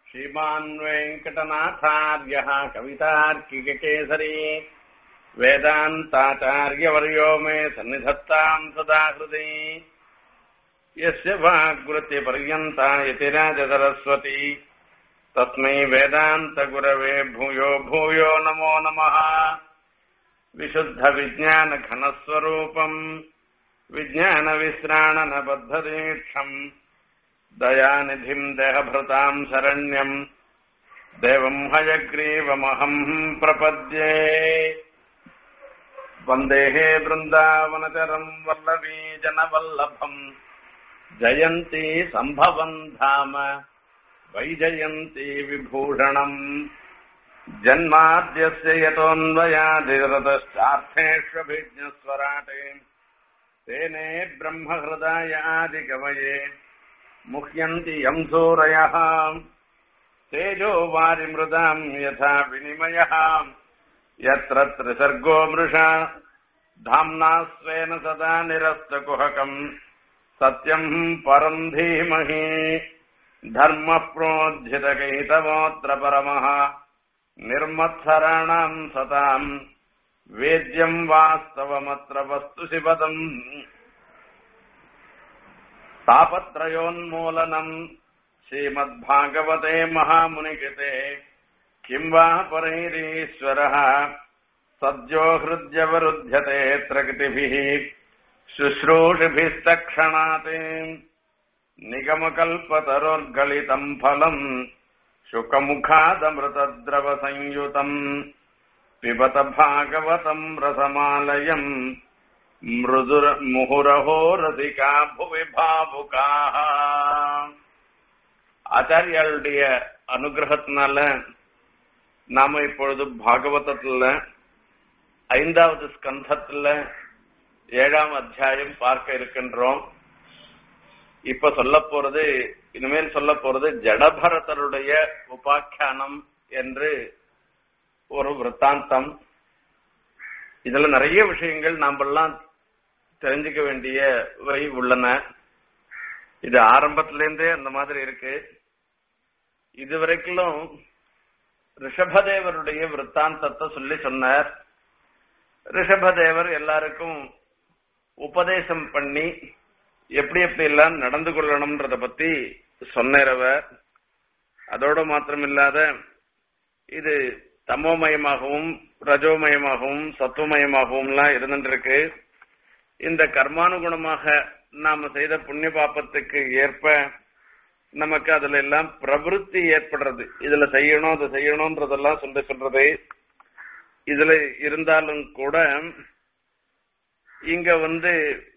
श्रीमान् वेङ्कटनाथार्यः कवितार्किककेसरी वेदान्ताचार्यवर्यो मे सन्निधत्ताम् सदा हृदि यस्य वाग्वृत्तिपर्यन्ता यतिराजसरस्वती तस्मै वेदान्तगुरवे भूयो भूयो नमो नमः विशुद्धविज्ञानघनस्वरूपम् विज्ञानविश्राणनबद्धदीक्षम् दयानिधिम् देहभृताम् शरण्यम् देवम् हयग्रीवमहम् प्रपद्ये वन्देः बृन्दावनचरम् वल्लवी जनवल्लभम् जयन्ती सम्भवम् धाम वैजयन्ती विभूषणम् जन्माद्यस्य यतोऽन्वयादिरतश्चार्थेष्वभिज्ञस्वराटे तेने ब्रह्महृदाय आदिकवये मुह्यन्ति यम् सूरयः तेजो वारिमृदाम् यथा विनिमयः यत्र त्रिसर्गो मृषा धाम्ना स्वेन सदा निरस्तकुहकम् सत्यम् परम् धीमहि धर्मः प्रोज्झितकैतवोऽत्र परमः निर्मत्सराणाम् सताम् वेद्यम् वास्तवमत्र वस्तु शिवदम् तापत्रयोन्मूलनम् श्रीमद्भागवते महामुनिकृते किम् वा परैरीश्वरः सद्यो हृद्यवरुध्यते प्रकृतिभिः शुश्रूषिभिस्तक्षणात् निगमकल्पतरोर्गलितम् फलम् शुकमुखादमृतद्रवसंयुतम् पिबत भागवतम् रसमालयम् मृदुर मुहुरहो ரசிகா புவி பாவுகாக ஆச்சாரியாளுடைய அனுகிரகத்தினால நாம இப்பொழுது பாகவதத்துல ஐந்தாவது ஸ்கந்தத்துல ஏழாம் அத்தியாயம் பார்க்க இருக்கின்றோம் இப்ப சொல்ல போறது இனிமேல் சொல்ல போறது ஜடபரதருடைய உபாக்கியானம் என்று ஒரு விற்த்தாந்தம் இதுல நிறைய விஷயங்கள் நாமெல்லாம் தெரிஞ்சுக்க வேண்டியவை உள்ளன இது ஆரம்பத்திலேருந்தே அந்த மாதிரி இருக்கு இதுவரைக்கும் ரிஷபதேவருடைய விற்த்தாந்தத்தை சொல்லி சொன்னார் ரிஷபதேவர் எல்லாருக்கும் உபதேசம் பண்ணி எப்படி எப்படி எல்லாம் நடந்து கொள்ளணும்ன்றத பத்தி சொன்னவர் அதோட மாத்திரமில்லாத இது தமோமயமாகவும் ரஜோமயமாகவும் சத்துவமயமாகவும் இருந்துருக்கு இந்த கர்மானுகுணமாக நாம செய்த புண்ணிய பாப்பத்துக்கு ஏற்ப நமக்கு அதுல எல்லாம் பிரவருத்தி ஏற்படுறது இதுல செய்யணும் அதை செய்யணும்ன்றதெல்லாம் சொல்லி சொல்றது இதுல இருந்தாலும் கூட இங்க வந்து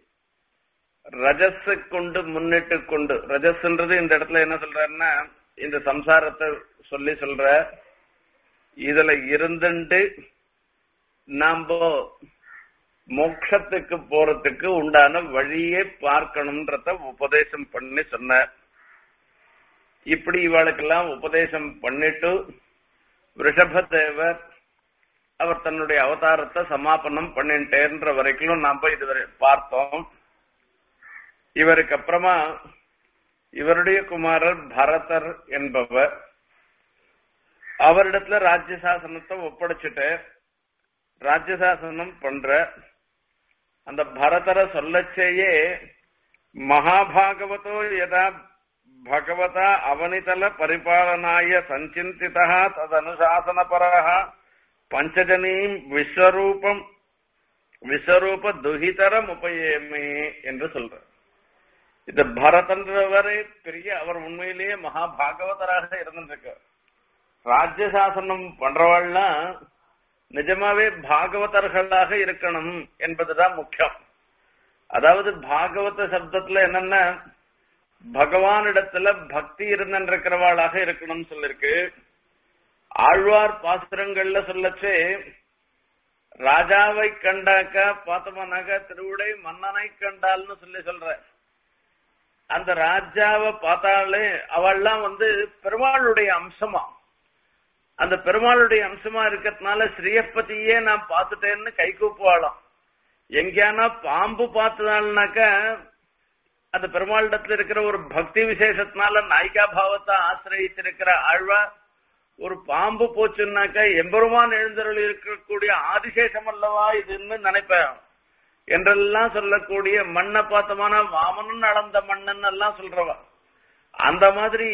ரஜஸ கொண்டு முன்னிட்டு கொண்டு ரஜஸ்ன்றது இந்த இடத்துல என்ன சொல்றாருன்னா இந்த சம்சாரத்தை சொல்லி சொல்ற இதுல இருந்துட்டு நாம மோட்சத்துக்கு போறதுக்கு உண்டான வழியே பார்க்கணும்ன்றத உபதேசம் பண்ணி சொன்னார் இப்படி இவாளுக்கெல்லாம் உபதேசம் பண்ணிட்டு ரிஷபதேவர் அவர் தன்னுடைய அவதாரத்தை சமாபனம் பண்ணிட்டேன்ற வரைக்கும் நாம இதுவரை பார்த்தோம் இவருக்கு அப்புறமா இவருடைய குமாரர் பரதர் என்பவர் அவரிடத்துல ராஜ்யசாசனத்தை ஒப்படைச்சிட்டு ராஜ்யசாசனம் பண்ற அந்த பரதரை சொல்லச்சேயே மகாபாகவதோ யதா பகவதா அவனிதல பரிபாலனாய சஞ்சிந்திதா ததனுசாசனபரः பஞ்சஜனீம் விஸ்வரூபம் விஸ்வரூப துஹிதரம் உபயேமே என்று சொல்ற இந்த பரதன்றவரே பெரிய அவர் உண்மையிலேயே மகாபாகவதராக இருந்திருக்கார் ராஜ்யசாசனம் பண்றவாள்லாம் நிஜமாவே பாகவதர்களாக இருக்கணும் என்பதுதான் முக்கியம் அதாவது பாகவத சப்தத்துல என்னன்னா பகவானிடத்துல பக்தி இருந்திருக்கிறவாளாக இருக்கணும்னு சொல்லிருக்கு ஆழ்வார் பாசுரங்கள்ல சொல்லச்சே ராஜாவை கண்டாக்கா பார்த்தோம்னாக்கா திருவுடை மன்னனை கண்டால்னு சொல்லி சொல்ற அந்த ராஜாவை பார்த்தாலே அவள்லாம் வந்து பெருமாளுடைய அம்சமா அந்த பெருமாளுடைய அம்சமா இருக்கிறதுனால ஸ்ரீயப்பதியே நான் பார்த்துட்டேன்னு கை கூப்புவாளாம் எங்கேயானா பாம்பு பார்த்ததால்னாக்கா அந்த பெருமாளிடத்துல இருக்கிற ஒரு பக்தி விசேஷத்தினால நாயிகா பாவத்தை ஆசிரியத்திருக்கிற ஆழ்வார் ஒரு பாம்பு போச்சுன்னாக்க எம்பெருமான் எழுந்தருள் இருக்கக்கூடிய ஆதிசேஷம் அல்லவா இதுன்னு நினைப்பேன் என்றெல்லாம் சொல்லக்கூடிய மண்ணை பார்த்தமான வாமனும் அளந்த மண்ணன் எல்லாம் சொல்றவா அந்த மாதிரி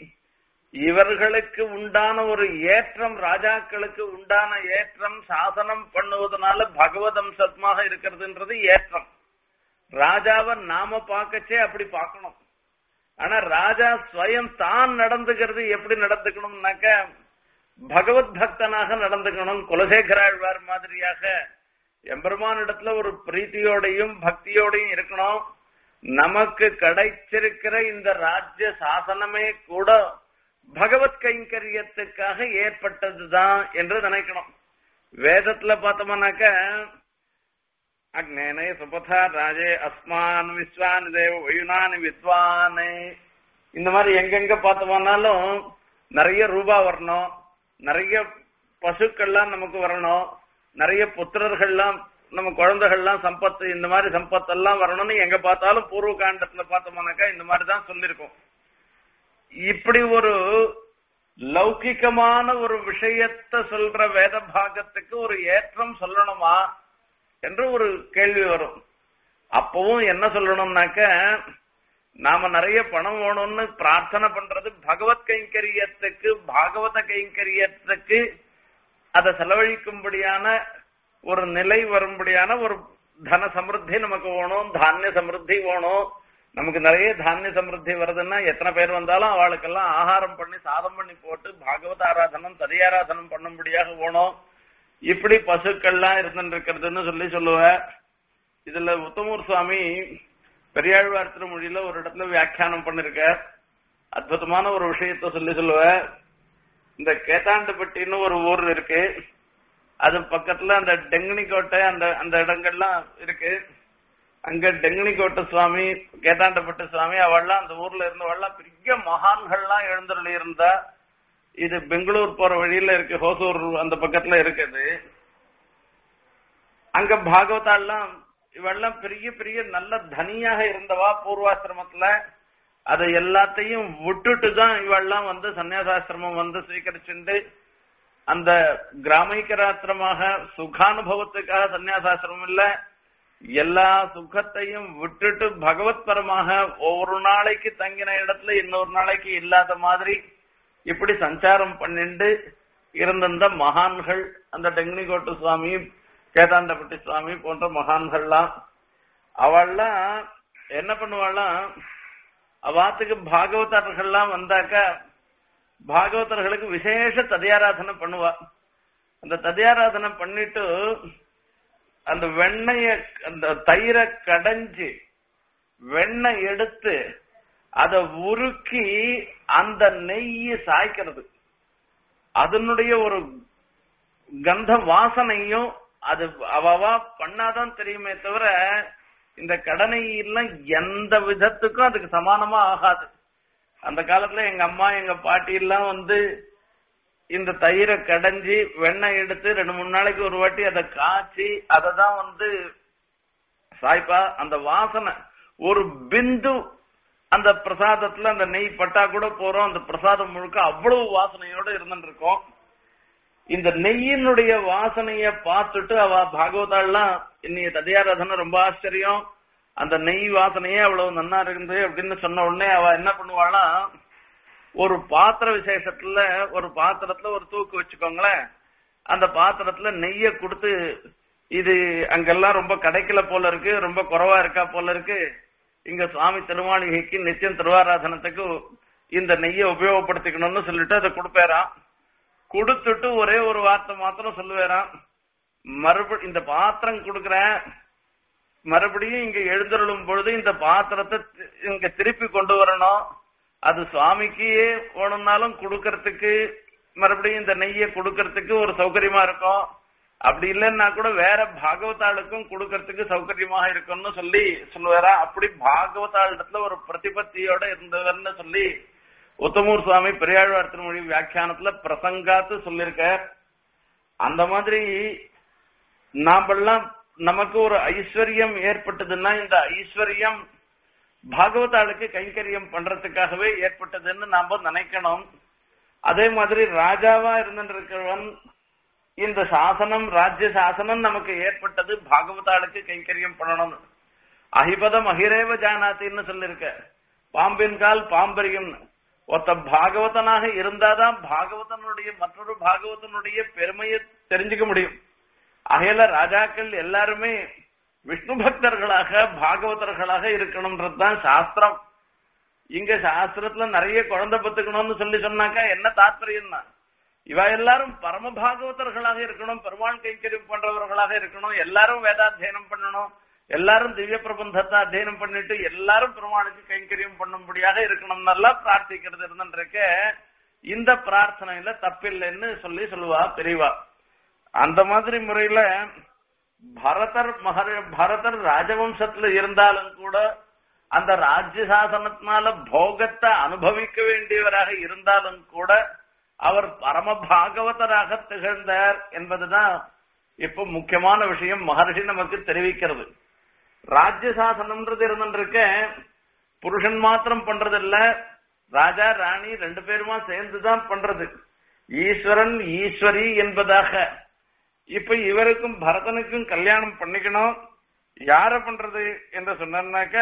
இவர்களுக்கு உண்டான ஒரு ஏற்றம் ராஜாக்களுக்கு உண்டான ஏற்றம் சாசனம் பண்ணுவதனால பகவத் அம்சமாக இருக்கிறதுன்றது ஏற்றம் ராஜாவை நாம பார்க்கச்சே அப்படி பார்க்கணும் ஆனா ராஜா ஸ்வயம் தான் நடந்துக்கிறது எப்படி நடந்துக்கணும்னாக்க பகவத் பக்தனாக நடந்துக்கணும் குலசேகராழ்வார் மாதிரியாக எம்பெருமானிடத்துல ஒரு பிரீத்தியோடையும் பக்தியோடையும் இருக்கணும் நமக்கு கிடைச்சிருக்கிற இந்த ராஜ்ய சாசனமே கூட பகவத் கைங்கரியத்துக்காக ஏற்பட்டதுதான் என்று நினைக்கணும் வேதத்துல பார்த்தோம்னாக்க அக்னேனே சுபதா ராஜே அஸ்மான் விஸ்வான் தேவ வயுனான் வித்வான் இந்த மாதிரி எங்கெங்க பார்த்தோம்னாலும் நிறைய ரூபா வரணும் நிறைய பசுக்கள்லாம் நமக்கு வரணும் நிறைய புத்திரர்கள்லாம் நம்ம குழந்தைகள்லாம் சம்பத்து இந்த மாதிரி சம்பத்தெல்லாம் வரணும்னு எங்க பார்த்தாலும் பூர்வ காண்டத்துல பார்த்தோம்னாக்கா இந்த மாதிரி தான் சொல்லியிருக்கோம் இப்படி ஒரு லௌகிகமான ஒரு விஷயத்த சொல்ற வேத பாகத்துக்கு ஒரு ஏற்றம் சொல்லணுமா என்று ஒரு கேள்வி வரும் அப்பவும் என்ன சொல்லணும்னாக்க நாம நிறைய பணம் வேணும்னு பிரார்த்தனை பண்றது பகவத் கைங்கரியத்துக்கு பாகவத கைங்கரியத்துக்கு அதை செலவழிக்கும்படியான ஒரு நிலை வரும்படியான ஒரு தன சமிருத்தி நமக்கு வேணும் தானிய சமிருத்தி வேணும் நமக்கு நிறைய தானிய சமிருத்தி வருதுன்னா எத்தனை பேர் வந்தாலும் அவளுக்கெல்லாம் ஆகாரம் பண்ணி சாதம் பண்ணி போட்டு பாகவத ஆராதனம் ததியாராதனம் பண்ணும்படியாக வேணும் இப்படி பசுக்கள்லாம் இருந்துட்டு இருக்கிறதுன்னு சொல்லி சொல்லுவேன் இதுல உத்தமூர் சுவாமி பெரியாழ்வார் திருமொழியில ஒரு இடத்துல வியாக்கியானம் பண்ணிருக்க அற்புதமான ஒரு விஷயத்த சொல்லி சொல்லுவேன் இந்த கேத்தாண்டுப்பட்டின்னு ஒரு ஊர் இருக்கு அது பக்கத்துல அந்த டெங்கனி கோட்டை அந்த அந்த இடங்கள்லாம் இருக்கு அங்க டெங்கனி கோட்டை சுவாமி கேத்தாண்டப்பட்ட சுவாமி அவள்லாம் அந்த ஊர்ல இருந்தவள்லாம் பெரிய மகான்கள்லாம் எழுந்தருளி இருந்தா இது பெங்களூர் போற வழியில இருக்கு ஹோசூர் அந்த பக்கத்துல இருக்குது அங்க பாகவதாலாம் இவெல்லாம் பெரிய பெரிய நல்ல தனியாக இருந்தவா பூர்வாசிரமத்துல அதை எல்லாத்தையும் விட்டுட்டு தான் இவெல்லாம் வந்து சன்னியாசாசிரமம் வந்து ஸ்வீகரிச்சுண்டு அந்த கிராமிகராத்திரமாக சுகானுபவத்துக்காக சன்னியாசாசிரமம் இல்ல எல்லா சுகத்தையும் விட்டுட்டு பகவத் பரமாக ஒவ்வொரு நாளைக்கு தங்கின இடத்துல இன்னொரு நாளைக்கு இல்லாத மாதிரி இப்படி சஞ்சாரம் பண்ணிண்டு இருந்த மகான்கள் அந்த டெங்னிகோட்டு சுவாமி கேதாண்டப்பட்டி சுவாமி போன்ற மகான்கள்லாம் அவள்லாம் என்ன பண்ணுவாள்லாம் அவாத்துக்கு பாகவதர்கள்லாம் வந்தாக்கா பாகவதர்களுக்கு விசேஷ ததியாராதனை பண்ணுவா அந்த ததியாராதனை பண்ணிட்டு அந்த வெண்ணைய அந்த தயிரை கடைஞ்சு வெண்ணெய் எடுத்து அதை உருக்கி அந்த நெய்யை சாய்க்கிறது அதனுடைய ஒரு கந்த வாசனையும் அது அவவா பண்ணாதான் தெரியுமே தவிர இந்த கடனை எல்லாம் எந்த விதத்துக்கும் அதுக்கு சமானமா ஆகாது அந்த காலத்துல எங்க அம்மா எங்க பாட்டி எல்லாம் வந்து இந்த தயிரை கடைஞ்சி வெண்ணெய் எடுத்து ரெண்டு மூணு நாளைக்கு ஒரு வாட்டி அதை காய்ச்சி அதை தான் வந்து சாய்ப்பா அந்த வாசனை ஒரு பிந்து அந்த பிரசாதத்துல அந்த நெய் பட்டா கூட போறோம் அந்த பிரசாதம் முழுக்க அவ்வளவு வாசனையோட இருந்துட்டு இருக்கோம் இந்த நெய்யினுடைய வாசனைய பார்த்துட்டு அவ பாகவதாள்லாம் இன்னைய ததியாராதனை ரொம்ப ஆச்சரியம் அந்த நெய் வாசனையே அவ்வளவு நன்னா இருக்குது அப்படின்னு சொன்ன உடனே அவ என்ன பண்ணுவாளா ஒரு பாத்திர விசேஷத்துல ஒரு பாத்திரத்துல ஒரு தூக்கு வச்சுக்கோங்களேன் அந்த பாத்திரத்துல நெய்ய கொடுத்து இது அங்கெல்லாம் ரொம்ப கிடைக்கல போல இருக்கு ரொம்ப குறைவா இருக்கா போல இருக்கு இங்க சுவாமி திருமாளிகைக்கு நித்தியம் திருவாராதனத்துக்கு இந்த நெய்யை உபயோகப்படுத்திக்கணும்னு சொல்லிட்டு அதை கொடுப்பேராம் கொடுத்துட்டு ஒரே ஒரு வார்த்தை மாத்திரம் சொல்லுவேராம் மறுபடி இந்த பாத்திரம் கொடுக்கறேன் மறுபடியும் இங்க எழுந்தருளும் பொழுது இந்த பாத்திரத்தை தி- இங்க திருப்பி கொண்டு வரணும் அது சுவாமிக்கு வேணும்னாலும் கொடுக்கறதுக்கு மறுபடியும் இந்த நெய்யை கொடுக்கறதுக்கு ஒரு சௌகரியமா இருக்கும் அப்படி இல்லைன்னா கூட வேற பாகவதாளுக்கும் கொடுக்கறதுக்கு சௌகரியமாக இருக்கும்னு சொல்லி சொல்லுவாரா அப்படி பாகவதாளிடத்துல ஒரு பிரதிபத்தியோட இருந்தவர்னு சொல்லி உத்தமூர் சுவாமி பெரியாழ்வார் திருமொழி வியாக்கியானத்துல பிரசங்காத்து சொல்லியிருக்கார் அந்த மாதிரி நாமெல்லாம் நமக்கு ஒரு ஐஸ்வர்யம் ஏற்பட்டதுன்னா இந்த ஐஸ்வர்யம் பாகவதாளுக்கு கைங்கரியம் பண்றதுக்காகவே ஏற்பட்டதுன்னு நாம நினைக்கணும் அதே மாதிரி ராஜாவா இருந்திருக்கிறவன் இந்த சாசனம் ராஜ்ய சாசனம் நமக்கு ஏற்பட்டது பாகவதாளுக்கு கைங்கரியம் பண்ணணும் அஹிபதம் அஹிரேவ ஜானாத்தின்னு சொல்லிருக்க பாம்பின் கால் பாம்பரியம் ஒருத்த பாகவதனாக இருந்தாதான் பாகவதனுடைய மற்றொரு பாகவதனுடைய பெருமையை தெரிஞ்சுக்க முடியும் அகையில ராஜாக்கள் எல்லாருமே விஷ்ணு பக்தர்களாக பாகவதர்களாக இருக்கணும்ன்றதுதான் சாஸ்திரம் இங்க சாஸ்திரத்துல நிறைய குழந்தை பத்துக்கணும்னு சொல்லி சொன்னாக்கா என்ன தாத்பரியம்னா இவ எல்லாரும் பரம பாகவதர்களாக இருக்கணும் பெருமாள் கைங்கரியம் பண்றவர்களாக இருக்கணும் எல்லாரும் வேதாத்தியனம் பண்ணணும் எல்லாரும் திவ்ய பிரபந்தத்தை அத்தியனம் பண்ணிட்டு எல்லாரும் பெருமாளுக்கு கைங்கரியம் பண்ணும்படியாக இருக்கணும்னு எல்லாம் பிரார்த்திக்கிறது இருந்துருக்க இந்த பிரார்த்தனையில தப்பில்லைன்னு சொல்லி சொல்லுவா பெரியவா அந்த மாதிரி முறையில பரதர் மகர பரதர் ராஜவம்சத்துல இருந்தாலும் கூட அந்த ராஜ்ய சாசனத்தினால போகத்தை அனுபவிக்க வேண்டியவராக இருந்தாலும் கூட அவர் பரம பாகவதராக திகழ்ந்தார் என்பதுதான் இப்ப முக்கியமான விஷயம் மகர்ஷி நமக்கு தெரிவிக்கிறது ராஜ்ய சாசனம்ன்றது இருந்துருக்க புருஷன் மாத்திரம் பண்றது இல்ல ராஜா ராணி ரெண்டு பேருமா சேர்ந்துதான் பண்றது ஈஸ்வரன் ஈஸ்வரி என்பதாக இப்ப இவருக்கும் பரதனுக்கும் கல்யாணம் பண்ணிக்கணும் யார பண்றது என்று சொன்னாக்க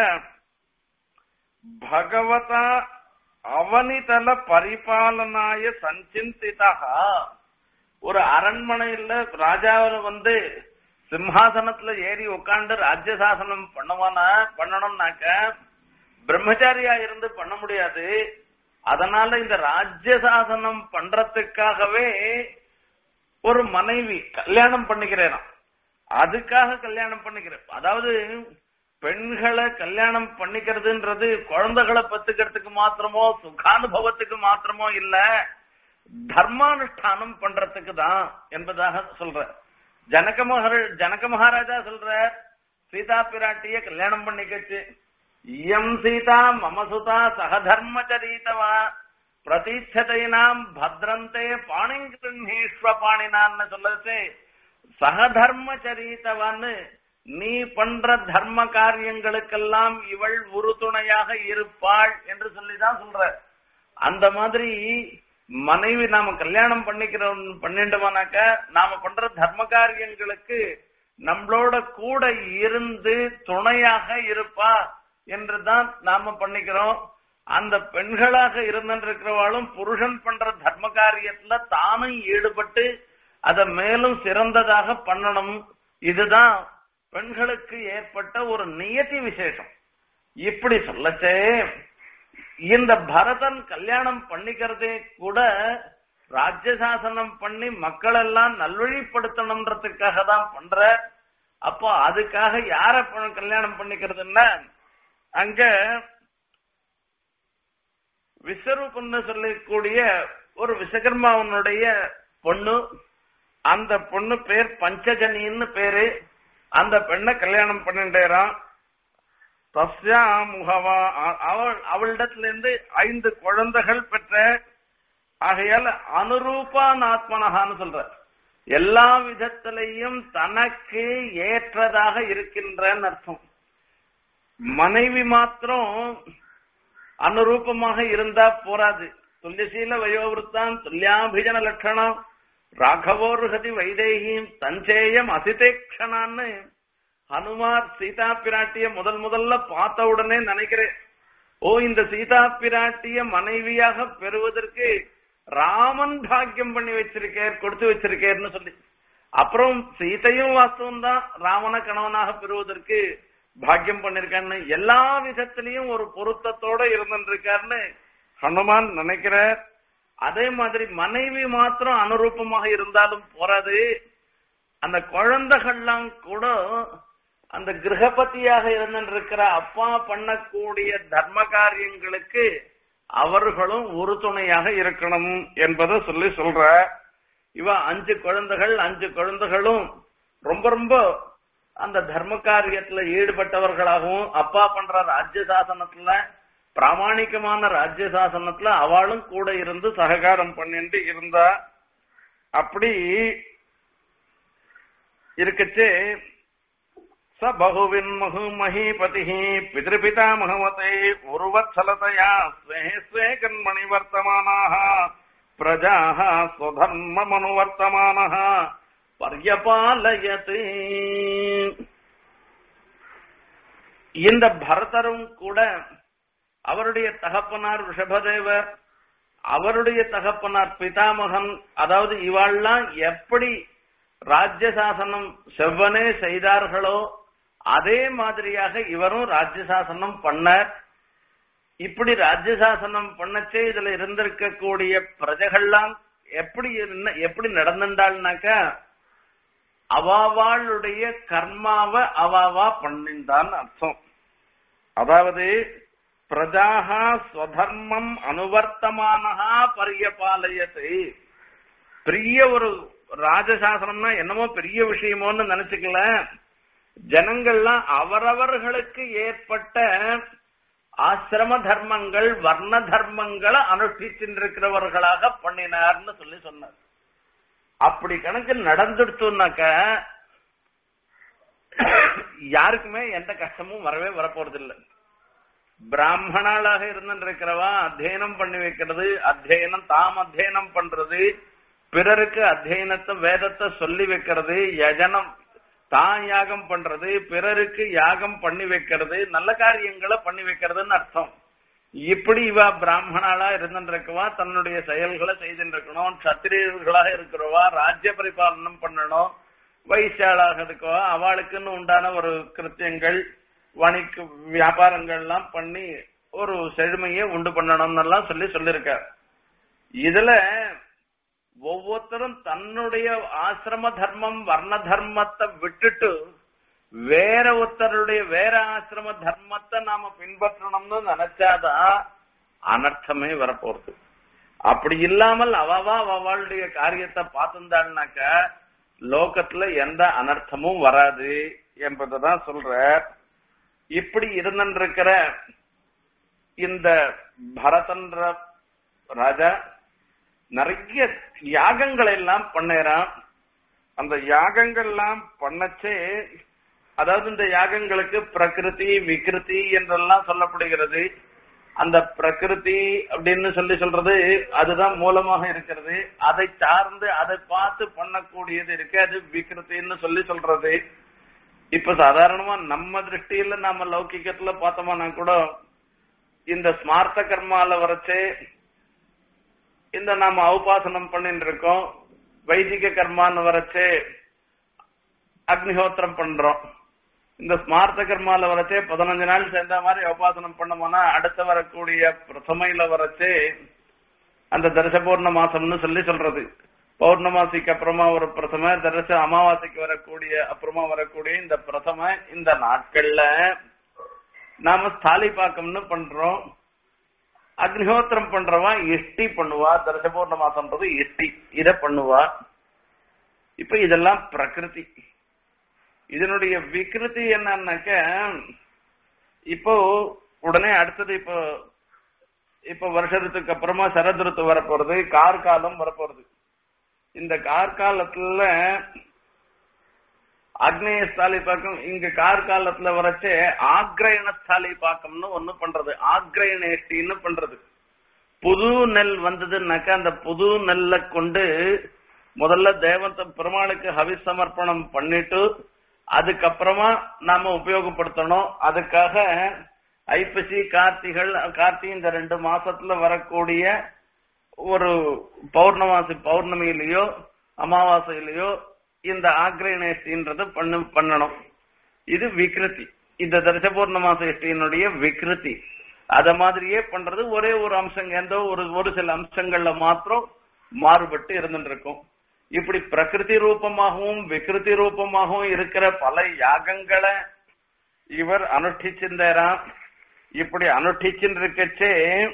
பகவதா அவனிதல பரிபாலனாய சஞ்சிந்திதா ஒரு அரண்மனையில ராஜாவில வந்து சிம்ஹாசனத்துல ஏறி உட்காந்து ராஜ்ய சாசனம் பண்ணுவானா பண்ணணும்னாக்க பிரம்மச்சாரியா இருந்து பண்ண முடியாது அதனால இந்த ராஜ்ய சாசனம் பண்றதுக்காகவே ஒரு மனைவி கல்யாணம் பண்ணிக்கிறேன் அதுக்காக கல்யாணம் பண்ணிக்கிறேன் அதாவது பெண்களை கல்யாணம் பண்ணிக்கிறதுன்றது குழந்தைகளை பத்துக்கிறதுக்கு மாத்திரமோ சுகானுபவத்துக்கு மாத்திரமோ இல்ல தர்மானுஷ்டானம் பண்றதுக்கு தான் என்பதாக சொல்ற ஜனக மகர ஜனக மகாராஜா சொல்ற சீதா பிராட்டிய கல்யாணம் பண்ணிக்கச்சு இயம் சீதா மமசுதா சகதர்மச்சரீதவா பிரதீட்சதைனாம் பத்ரந்தே பாணிங்கிருஷ்வ பாணினான்னு சொல்லச்சு சகதர்மச்சரீதவான்னு நீ பண்ற தர்ம காரியங்களுக்கெல்லாம் இவள் உறுதுணையாக இருப்பாள் என்று சொல்லிதான் சொல்ற அந்த மாதிரி மனைவி நாம கல்யாணம் பண்ணிக்கிறோம் பண்ணிட்டோம்னாக்க நாம பண்ற தர்ம காரியங்களுக்கு நம்மளோட கூட இருந்து துணையாக இருப்பா என்றுதான் நாம பண்ணிக்கிறோம் அந்த பெண்களாக இருந்திருக்கிறவாளும் புருஷன் பண்ற தர்ம காரியத்துல தானும் ஈடுபட்டு அதை மேலும் சிறந்ததாக பண்ணணும் இதுதான் பெண்களுக்கு ஏற்பட்ட ஒரு நியதி விசேஷம் இப்படி சொல்லச்சே இந்த பரதன் கல்யாணம் பண்ணிக்கிறதே கூட ராஜ்யசாசனம் பண்ணி மக்கள் எல்லாம் நல்வழிப்படுத்தணும்ன்றதுக்காக தான் பண்ற அப்போ அதுக்காக யார ப- கல்யாணம் பண்ணிக்கிறதுன்னா அங்க விஸ்வரூபம்னு சொல்லக்கூடிய ஒரு விஸ்வகர்மாவனுடைய பொண்ணு அந்த பொண்ணு பேர் பஞ்சஜனின்னு பேரு அந்த பெண்ணை கல்யாணம் பண்ணிட்டேறான் தஸ்யா முகவா அ- அவள் அவளிடத்துல இருந்து ஐந்து குழந்தைகள் பெற்ற ஆகையால அனுரூபான் ஆத்மனகான்னு சொல்ற எல்லா விதத்திலையும் தனக்கு ஏற்றதாக இருக்கின்றன்னு அர்த்தம் மனைவி மாத்திரம் அனுரூபமாக இருந்தா போராது துல்லியசீல வயோவிருத்தான் துல்லியாபிஜன லட்சணம் ராகவோருகதி வைதேகியும் தஞ்சேயம் அசிதேக்ஷணான்னு ஹனுமார் சீதா பிராட்டிய முதல் முதல்ல பார்த்த உடனே நினைக்கிறேன் ஓ இந்த சீதா பிராட்டிய மனைவியாக பெறுவதற்கு ராமன் பாக்கியம் பண்ணி வச்சிருக்கார் கொடுத்து வச்சிருக்காருன்னு சொல்லி அப்புறம் சீதையும் வாஸ்தவம் தான் ராமன கணவனாக பெறுவதற்கு பாக்கியம் பண்ணிருக்கான்னு எல்லா விதத்திலையும் ஒரு பொருத்தத்தோட இருந்திருக்காருன்னு ஹனுமான் நினைக்கிறார் அதே மாதிரி மனைவி மாத்திரம் அனுரூபமாக இருந்தாலும் போறாது அந்த குழந்தைகள்லாம் கூட அந்த கிரகபதியாக இருந்திருக்கிற அப்பா பண்ணக்கூடிய தர்ம காரியங்களுக்கு அவர்களும் உறுதுணையாக இருக்கணும் என்பதை சொல்லி சொல்ற இவ அஞ்சு குழந்தைகள் அஞ்சு குழந்தைகளும் ரொம்ப ரொம்ப அந்த தர்ம காரியத்துல ஈடுபட்டவர்களாகவும் அப்பா பண்ற ராஜ்ய சாசனத்துல பிராமணிகமான ராஜ்ய சாசனத்துல அவளும் கூட இருந்து சககாரம் பண்ணிட்டு இருந்தா அப்படி இருக்கச்சே ச பகுவின் மகு மகீபதி பிதிருபிதாமகமதை உருவத்சலதையா ஸ்வே ஸ்வே கண்மணி வர்த்தமானாக பிரஜாः स्वधर्ममनुवर्तमानः பர்யபாலயது இந்த பரதரும் கூட அவருடைய தகப்பனார் ரிஷபதேவர் அவருடைய தகப்பனார் பிதாமகன் அதாவது இவாள்லாம் எப்படி ராஜ்யசாசனம் செவ்வனே செய்தார்களோ அதே மாதிரியாக இவரும் ராஜ்யசாசனம் பண்ணார் இப்படி ராஜ்யசாசனம் பண்ணச்சே இதுல இருந்திருக்கக்கூடிய பிரஜைகள்லாம் எப்படி என்ன- எப்படி நடந்துட்டாள்னாக்கா அவாவாளுடைய கர்மாவ அவாவா பண்ணின்றான் அர்த்தம் அதாவது பிரஜாகா ஸ்வதர்மம் அனுவர்த்தமானஹா பரியபாலயத்தை பெரிய ஒரு ராஜசாசனம்னா என்னமோ பெரிய விஷயமோன்னு நினைச்சுக்கல ஜனங்கள்லாம் அவரவர்களுக்கு ஏற்பட்ட ஆசிரம தர்மங்கள் வர்ண தர்மங்களை அனுஷ்டிச்சிருக்கிறவர்களாக பண்ணினார்னு சொல்லி சொன்னார் அப்படி கணக்கு நடந்துடுத்துனாக்க யாருக்குமே எந்த கஷ்டமும் வரவே வரப்போறதில்லை பிராமணாளாக இருந்திருக்கிறவா அத்தியனம் பண்ணி வைக்கிறது அத்தியனம் தாம் அத்தியனம் பண்றது பிறருக்கு அத்தியனத்தை வேதத்தை சொல்லி வைக்கிறது யஜனம் தான் யாகம் பண்றது பிறருக்கு யாகம் பண்ணி வைக்கிறது நல்ல காரியங்களை பண்ணி வைக்கிறதுன்னு அர்த்தம் இப்படி இவா பிராமணாளா இருந்திருக்கவா தன்னுடைய செயல்களை செய்திருக்கணும் சத்திரியர்களாக இருக்கிறவா ராஜ்ய பரிபாலனம் பண்ணணும் வைசியாளாக இருக்கவா அவளுக்குன்னு உண்டான ஒரு கிருத்தியங்கள் வணிக வியாபாரங்கள்லாம் பண்ணி ஒரு செழுமையை உண்டு பண்ணணும்னு எல்லாம் சொல்லி சொல்லியிருக்கார் இதுல ஒவ்வொருத்தரும் தன்னுடைய ஆசிரம தர்மம் வர்ண தர்மத்தை விட்டுட்டு வேற ஒருத்தருடைய வேற ஆசிரம தர்மத்தை நாம பின்பற்றணும்னு நினைச்சாதான் அனர்த்தமே வரப்போறது அப்படி இல்லாமல் அவவா அவளுடைய காரியத்தை பார்த்திருந்தாள்னாக்க லோகத்துல எந்த அனர்த்தமும் வராது என்பதுதான் சொல்ற இப்படி இருந்திருக்கிற இந்த பரதன்ற ராஜா நிறைய யாகங்கள் எல்லாம் பண்ணறான் அந்த யாகங்கள்லாம் பண்ணச்சே அதாவது இந்த யாகங்களுக்கு பிரகிருதி விகிருதி என்றெல்லாம் சொல்லப்படுகிறது அந்த பிரகிருதி அப்படின்னு சொல்லி சொல்றது அதுதான் மூலமாக இருக்கிறது அதை சார்ந்து அதை பார்த்து பண்ணக்கூடியது இருக்கு அது விகிருத்தின்னு சொல்லி சொல்றது இப்ப சாதாரணமா நம்ம திருஷ்டியில நாம லௌகிக்கத்துல பார்த்தோம்னா கூட இந்த ஸ்மார்த்த கர்மால வரைச்சே இந்த நாம உபாசனம் பண்ணிட்டு இருக்கோம் வைதிக கர்மான்னு வரைச்சே அக்னிஹோத்திரம் பண்றோம் இந்த ஸ்மார்த்த கர்மால வரைச்சே பதினஞ்சு நாள் சேர்ந்த மாதிரி உபாசனம் பண்ணோம்னா அடுத்து வரக்கூடிய பிரதமையில வரைச்சே அந்த தரிச பௌர்ண மாசம்னு சொல்லி சொல்றது பௌர்ணமாசிக்கு அப்புறமா ஒரு பிரதம தரிச அமாவாசைக்கு வரக்கூடிய அப்புறமா வரக்கூடிய இந்த பிரதம இந்த நாட்கள்ல நாம ஸ்தாலி பாக்கம்னு பண்றோம் அக்னிஹோத்திரம் பண்றவா இஷ்டி பண்ணுவா தரிச பௌர்ண மாசம்ன்றது இஷ்டி இத பண்ணுவா இப்ப இதெல்லாம் பிரகிருதி இதனுடைய விகிருதி என்னன்னாக்க இப்போ உடனே அடுத்தது இப்போ இப்ப வருஷத்துக்கு அப்புறமா சரத் ருத்து வரப்போறது கார்காலம் வரப்போறது இந்த கார்காலத்துல அக்னேய ஸ்தாலி பாக்கம் இங்க கார்காலத்துல வரச்சே ஆக்ரயண ஸ்தாலி பாக்கம்னு ஒண்ணு பண்றது ஆக்ரயணேஷ்டின்னு பண்றது புது நெல் வந்ததுன்னாக்கா அந்த புது நெல்லை கொண்டு முதல்ல தேவத்த பெருமாளுக்கு ஹவி சமர்ப்பணம் பண்ணிட்டு அதுக்கப்புறமா நாம உபயோகப்படுத்தணும் அதுக்காக ஐப்பசி கார்த்திகள் கார்த்திகை இந்த ரெண்டு மாசத்துல வரக்கூடிய ஒரு பௌர்ணமாசி பௌர்ணமியிலயோ அமாவாசையிலயோ இந்த ஆக்ரேனேஷ்டின்றது பண்ணு பண்ணணும் இது விக்ருதி இந்த தரிச பௌர்ணமாச இஷ்டியினுடைய விக்ருதி அத மாதிரியே பண்றது ஒரே ஒரு அம்சம் எந்த ஒரு ஒரு சில அம்சங்கள்ல மாத்திரம் மாறுபட்டு இருந்துட்டு இருக்கும் இப்படி பிரகிருதி ரூபமாகவும் விகிருதி ரூபமாகவும் இருக்கிற பல யாகங்களை இவர் அனுஷ்டிச்சிருந்தாராம் இப்படி அனுஷ்டிச்சுட்டு இருக்கச்சே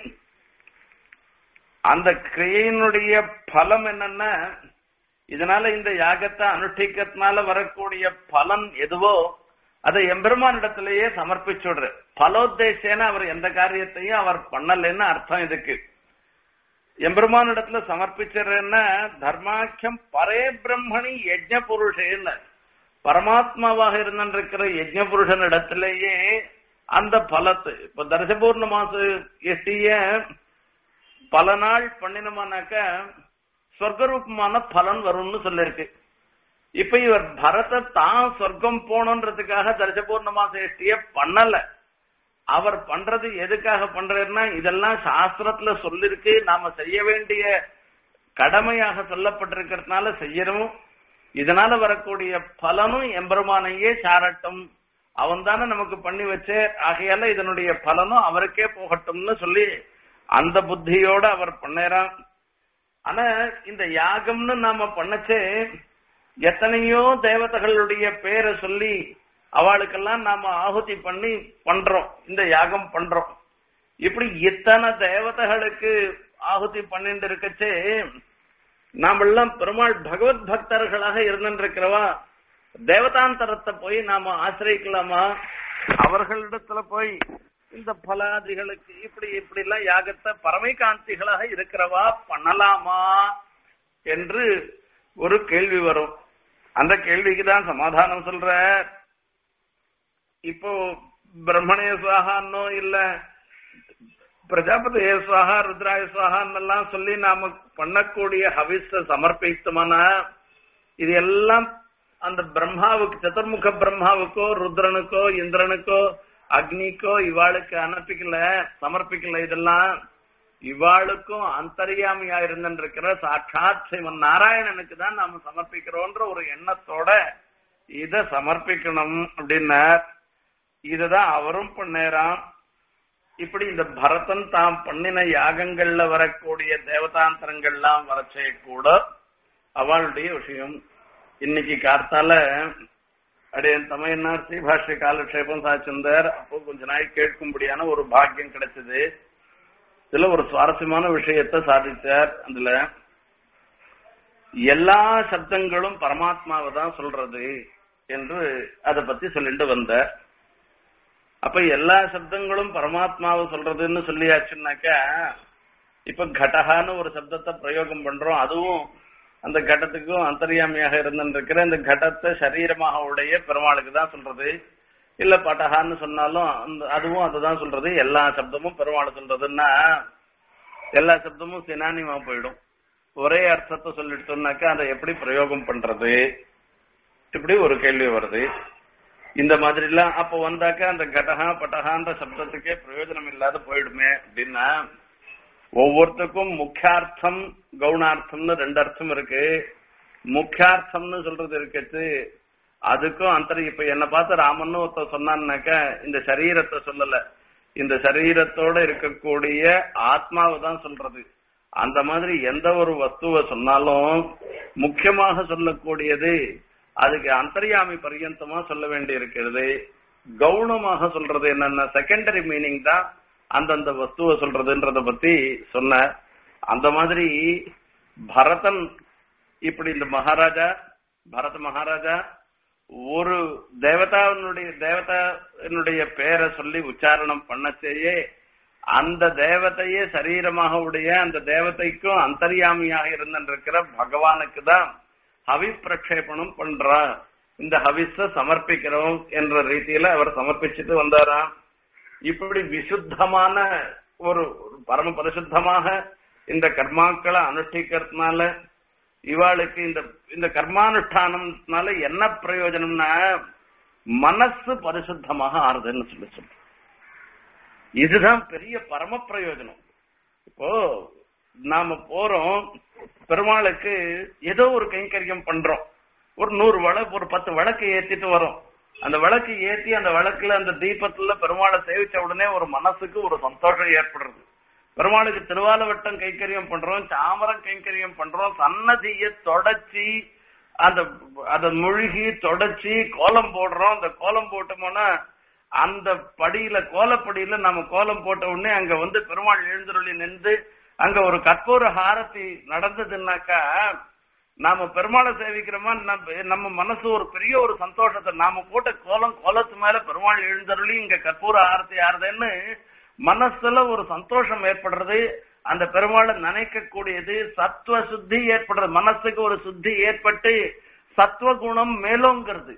அந்த கிரியையினுடைய பலம் என்னன்னா இதனால இந்த யாகத்தை அனுஷ்டிக்கிறதுனால வரக்கூடிய பலன் எதுவோ அதை எம்பெருமானிடத்திலேயே சமர்ப்பிச்சுடுற பலோத்தேசேன அவர் எந்த காரியத்தையும் அவர் பண்ணலைன்னு அர்த்தம் இதுக்கு எம்பெருமானிடத்துல சமர்ப்பிச்சிடுறேன்னா தர்மாக்கியம் பரே பிரம்மணி யஜ்ஞ புருஷேன்னு பரமாத்மாவாக இருந்திருக்கிற யஜ்ஞ புருஷன் இடத்திலேயே அந்த பலத்து இப்ப தரிசபூர்ண மாச எட்டிய பல நாள் பண்ணினோமானாக்க சொர்க்கரூபமான பலன் வரும்னு சொல்லிருக்கு இப்ப இவர் பரத தான் சொர்க்கம் போகணுன்றதுக்காக தரிசபூர்ண மாச எட்டிய பண்ணல அவர் பண்றது எதுக்காக பண்றாருன்னா இதெல்லாம் சாஸ்திரத்துல சொல்லிருக்கு நாம செய்ய வேண்டிய கடமையாக சொல்லப்பட்டிருக்கிறதுனால செய்யணும் இதனால வரக்கூடிய பலனும் எம்பெருமானையே சாரட்டும் அவன் தானே நமக்கு பண்ணி வச்சே ஆகையால இதனுடைய பலனும் அவருக்கே போகட்டும்னு சொல்லி அந்த புத்தியோட அவர் பண்ணறான் ஆனா இந்த யாகம்னு நாம பண்ணச்சே எத்தனையோ தேவதைகளுடைய பேரை சொல்லி அவளுக்கெல்லாம் நாம ஆகுதி பண்ணி பண்றோம் இந்த யாகம் பண்றோம் இப்படி இத்தனை தேவதைகளுக்கு ஆகுதி பண்ணிட்டு இருக்கச்சே நாமெல்லாம் பெருமாள் பகவத் பக்தர்களாக இருந்திருக்கிறவா தேவதாந்தரத்தை போய் நாம ஆசிரியக்கலாமா அவர்களிடத்துல போய் இந்த பலாதிகளுக்கு இப்படி இப்படி எல்லாம் யாகத்தை பரமைகாந்திகளாக இருக்கிறவா பண்ணலாமா என்று ஒரு கேள்வி வரும் அந்த கேள்விக்கு தான் சமாதானம் சொல்ற இப்போ பிரம்மணே சுவாகான்னோ இல்ல பிரஜாபதி சுவாகா ருத்ராய சுவாகான்னு எல்லாம் சொல்லி நாம பண்ணக்கூடிய ஹவிஸ சமர்ப்பித்தோம்னா இது எல்லாம் அந்த பிரம்மாவுக்கு சதுர்முக பிரம்மாவுக்கோ ருத்ரனுக்கோ இந்திரனுக்கோ அக்னிக்கோ இவாளுக்கு அனுப்பிக்கல சமர்ப்பிக்கல இதெல்லாம் இவாளுக்கும் அந்தரியாமியா இருந்திருக்கிற சாட்சாத் சிவன் நாராயணனுக்கு தான் நாம சமர்ப்பிக்கிறோன்ற ஒரு எண்ணத்தோட இத சமர்ப்பிக்கணும் அப்படின்னார் இதுதான் அவரும் பண்ணேராம் இப்படி இந்த பரதன் தாம் பண்ணின யாகங்கள்ல வரக்கூடிய தேவதாந்திரங்கள்லாம் வரச்சே கூட அவளுடைய விஷயம் இன்னைக்கு கார்த்தால அடைய தமையனார் ஸ்ரீபாஷ்ய காலக்ஷேபம் சாச்சிருந்தார் அப்போ கொஞ்ச நாள் கேட்கும்படியான ஒரு பாக்கியம் கிடைச்சது இதுல ஒரு சுவாரஸ்யமான விஷயத்தை சாதிச்சார் அதுல எல்லா சப்தங்களும் பரமாத்மாவை தான் சொல்றது என்று அதை பத்தி சொல்லிட்டு வந்தார் அப்ப எல்லா சப்தங்களும் பரமாத்மாவை சொல்றதுன்னு சொல்லியாச்சுன்னாக்கா இப்ப கடகான்னு ஒரு சப்தத்தை பிரயோகம் பண்றோம் அதுவும் அந்த கடத்துக்கும் அந்தரியாமியாக இருந்திருக்கிற இந்த கடத்தை சரீரமாக உடைய பெருமாளுக்கு தான் சொல்றது இல்ல பட்டகான்னு சொன்னாலும் அந்த அதுவும் அதுதான் சொல்றது எல்லா சப்தமும் பெருமாள் சொல்றதுன்னா எல்லா சப்தமும் சினானிமா போயிடும் ஒரே அர்த்தத்தை சொல்லிட்டோம்னாக்கா அதை எப்படி பிரயோகம் பண்றது இப்படி ஒரு கேள்வி வருது இந்த மாதிரி எல்லாம் அப்ப வந்தாக்கா அந்த கடகா பட்டகான்ற சப்தத்துக்கே பிரயோஜனம் இல்லாத போயிடுமே அப்படின்னா ஒவ்வொருத்தருக்கும் முக்கியார்த்தம் கவுனார்த்தம்னு ரெண்டு அர்த்தம் இருக்கு முக்கியார்த்தம்னு சொல்றது இருக்கிறது அதுக்கும் அந்தர இப்ப என்ன பார்த்து ராமன்னு ஒருத்தர் சொன்னான்னாக்கா இந்த சரீரத்தை சொல்லல இந்த சரீரத்தோட இருக்கக்கூடிய ஆத்மாவை தான் சொல்றது அந்த மாதிரி எந்த ஒரு வஸ்துவை சொன்னாலும் முக்கியமாக சொல்லக்கூடியது அதுக்கு அந்தர்யாமி பர்யந்தமா சொல்ல வேண்டி இருக்கிறது கவுனமாக சொல்றது என்னன்னா செகண்டரி மீனிங் தான் அந்தந்த வஸ்துவை சொல்றதுன்றத பத்தி சொன்ன அந்த மாதிரி பரதன் இப்படி இந்த மகாராஜா பரத மகாராஜா ஒரு தேவதாவினுடைய தேவதாவினுடைய பேரை சொல்லி உச்சாரணம் பண்ணச்சேயே அந்த தேவதையே சரீரமாக உடைய அந்த தேவதைக்கும் அந்தர்யாமியாக இருந்திருக்கிற பகவானுக்கு தான் ஹவி பிரக்ஷேபணம் பண்றா இந்த ஹவிஸ சமர்ப்பிக்கிறோம் என்ற ரீதியில அவர் சமர்ப்பிச்சுட்டு வந்தாராம் இப்படி விசுத்தமான ஒரு பரம பரிசுத்தமாக இந்த கர்மாக்களை அனுஷ்டிக்கிறதுனால இவாளுக்கு இந்த இந்த கர்மானுஷ்டானம்னால என்ன பிரயோஜனம்னா மனசு பரிசுத்தமாக ஆறுதுன்னு சொல்லி சொல்ற இதுதான் பெரிய பரம பிரயோஜனம் இப்போ நாம போறோம் பெருமாளுக்கு ஏதோ ஒரு கைங்கரியம் பண்றோம் ஒரு நூறு விளக்கு ஒரு பத்து விளக்கு ஏத்திட்டு வரோம் அந்த விளக்கு ஏத்தி அந்த விளக்குல அந்த தீபத்துல பெருமாளை சேவிச்ச உடனே ஒரு மனசுக்கு ஒரு சந்தோஷம் ஏற்படுறது பெருமாளுக்கு திருவாலவட்டம் கைங்கரியம் பண்றோம் சாமரம் கைங்கரியம் பண்றோம் சன்னதிய தொடச்சி அந்த அத முழுகி தொடச்சி கோலம் போடுறோம் அந்த கோலம் போட்டோம்னா அந்த படியில கோலப்படியில நம்ம கோலம் போட்ட உடனே அங்க வந்து பெருமாள் எழுந்தருளி நின்று அங்க ஒரு கற்பூர ஹாரத்தி நடந்ததுன்னாக்கா நாம பெருமாளை சேவிக்கிறோமா நம்ம நம்ம மனசு ஒரு பெரிய ஒரு சந்தோஷத்தை நாம போட்ட கோலம் கோலத்து மேல பெருமாள் எழுந்தருளி இங்க கற்பூர ஆரத்தி ஆறுதுன்னு மனசுல ஒரு சந்தோஷம் ஏற்படுறது அந்த பெருமாளை நினைக்க கூடியது சத்துவ சுத்தி ஏற்படுறது மனசுக்கு ஒரு சுத்தி ஏற்பட்டு சத்துவ குணம் மேலோங்கிறது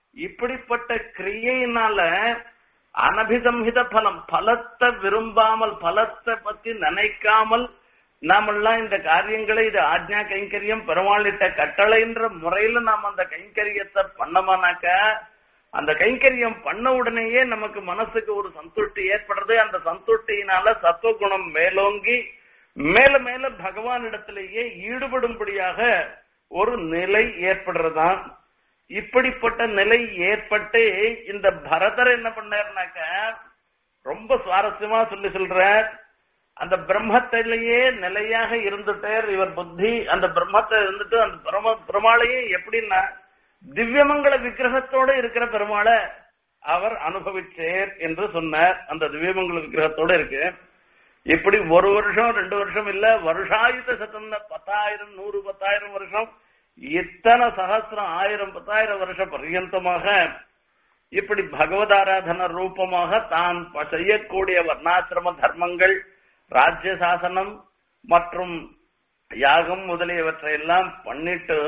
இப்படிப்பட்ட கிரியையினால அனபிசம்ஹித பலம் பலத்தை விரும்பாமல் பலத்தை பத்தி நினைக்காமல் நாமெல்லாம் இந்த காரியங்களை இது ஆஜ்ஞா கைங்கரியம் பெருமாளிட்ட கட்டளைன்ற முறையில நாம் அந்த கைங்கரியத்தை பண்ணமானாக்க அந்த கைங்கரியம் பண்ண உடனேயே நமக்கு மனசுக்கு ஒரு சந்துஷ்டி ஏற்படுறது அந்த சந்துஷ்டியினால சத்துவகுணம் மேலோங்கி மேல மேல பகவானிடத்திலேயே ஈடுபடும்படியாக ஒரு நிலை ஏற்படுறதுதான் இப்படிப்பட்ட நிலை ஏற்பட்டு இந்த பரதர் என்ன பண்ணாருனாக்க ரொம்ப சுவாரஸ்யமா சொல்லி சொல்ற அந்த பிரம்மத்திலேயே நிலையாக இருந்துட்டார் இவர் புத்தி அந்த பிரம்மத்தை இருந்துட்டு அந்த பிரம பெருமாளையே எப்படின்னா திவ்யமங்கல விக்கிரகத்தோட இருக்கிற பெருமாளை அவர் அனுபவிச்சேர் என்று சொன்னார் அந்த திவ்யமங்கல விக்கிரகத்தோட இருக்கு இப்படி ஒரு வருஷம் ரெண்டு வருஷம் இல்ல வருஷாயுத சத்தம் பத்தாயிரம் நூறு பத்தாயிரம் வருஷம் இத்தனை சகசிரம் ஆயிரம் பத்தாயிரம் வருஷம் பர்யந்தமாக இப்படி பகவதாராதன ரூபமாக தான் செய்யக்கூடிய வர்ணாசிரம தர்மங்கள் ராஜ்ய சாசனம் மற்றும் யாகம் முதலியவற்றை எல்லாம் பண்ணிட்டு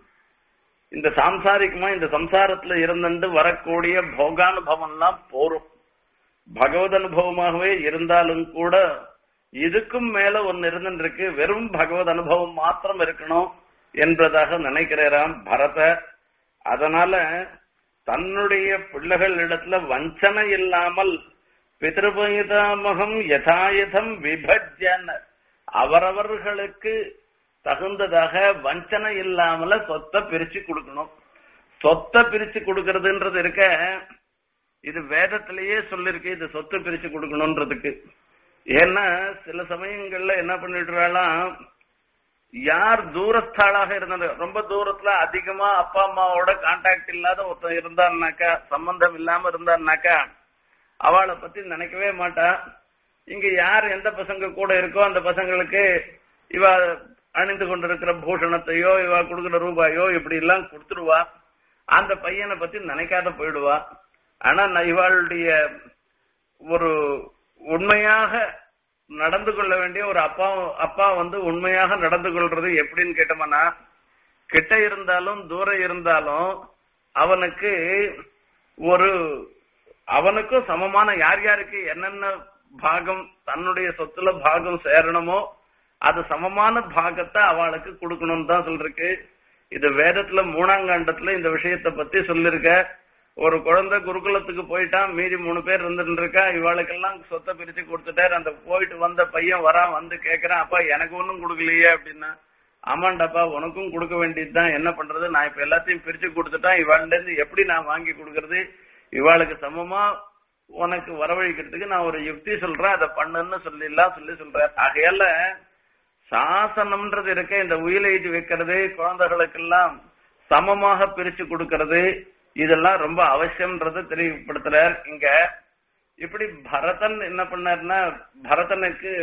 இந்த சாம்சாரிகமா இந்த சம்சாரத்துல இருந்துட்டு வரக்கூடிய போகானுபவம் எல்லாம் போரும் பகவத் அனுபவமாகவே இருந்தாலும் கூட இதுக்கும் மேல ஒன்னு இருந்துருக்கு வெறும் பகவத் அனுபவம் மாத்திரம் இருக்கணும் என்பதாக நினைக்கிறாராம் பரத அதனால தன்னுடைய பிள்ளைகள் இடத்துல வஞ்சனை இல்லாமல் பிதிருபயிதாமகம் யதாயதம் விபஜ்யன் அவரவர்களுக்கு தகுந்ததாக வஞ்சனை இல்லாமல சொத்தை பிரிச்சு கொடுக்கணும் சொத்தை பிரிச்சு கொடுக்கறதுன்றது இருக்க இது வேதத்திலேயே சொல்லிருக்கு இது சொத்து பிரிச்சு கொடுக்கணும்ன்றதுக்கு ஏன்னா சில சமயங்கள்ல என்ன பண்ணிடுறாலாம் யார் தூரஸ்தாளாக இருந்தாங்க ரொம்ப தூரத்துல அதிகமா அப்பா அம்மாவோட கான்டாக்ட் இல்லாத ஒருத்தன் இருந்தான்னாக்கா சம்பந்தம் இல்லாம இருந்தான்னாக்கா அவளை பத்தி நினைக்கவே மாட்டா இங்க யார் எந்த பசங்க கூட இருக்கோ அந்த பசங்களுக்கு இவ அணிந்து கொண்டிருக்கிற பூஷணத்தையோ இவ கொடுக்கிற ரூபாயோ இப்படி எல்லாம் கொடுத்துருவா அந்த பையனை பத்தி நினைக்காத போயிடுவா ஆனா நான் இவாளுடைய ஒரு உண்மையாக நடந்து கொள்ள வேண்டிய ஒரு அப்பா அப்பா வந்து உண்மையாக நடந்து கொள்றது எப்படின்னு கேட்டோம்னா கிட்ட இருந்தாலும் தூரம் இருந்தாலும் அவனுக்கு ஒரு அவனுக்கும் சமமான யார் யாருக்கு என்னென்ன பாகம் தன்னுடைய சொத்துல பாகம் சேரணுமோ அது சமமான பாகத்தை அவளுக்கு கொடுக்கணும்னு தான் சொல்லிருக்கு இது வேதத்துல மூணாங்காண்டத்துல இந்த விஷயத்த பத்தி சொல்லிருக்க ஒரு குழந்தை குருகுலத்துக்கு போயிட்டான் மீதி மூணு பேர் இருந்துட்டு இருக்கா இவாளுக்கெல்லாம் சொத்தை பிரிச்சு கொடுத்துட்டாரு அந்த போயிட்டு வந்த பையன் வரான் வந்து கேக்குறான் அப்பா எனக்கு ஒன்னும் கொடுக்கலையே அப்படின்னா ஆமாண்டாப்பா உனக்கும் கொடுக்க வேண்டியதுதான் என்ன பண்றது நான் இப்ப எல்லாத்தையும் பிரிச்சு கொடுத்துட்டான் இவாள்ல இருந்து எப்படி நான் வாங்கி கொடுக்கறது இவாளுக்கு சமமா உனக்கு வரவழைக்கிறதுக்கு நான் ஒரு யுக்தி சொல்றேன் அதை பண்ணுன்னு சொல்லிடலாம் சொல்லி சொல்றேன் ஆகையால சாசனம்ன்றது இருக்க இந்த உயிலைட்டு வைக்கிறது குழந்தைகளுக்கெல்லாம் சமமாக பிரிச்சு கொடுக்கறது இதெல்லாம் ரொம்ப அவசியம்ன்றத தெளிவுபடுத்துறார் இங்க இப்படி பரதன் என்ன பண்ணார்னா பரதனுக்கு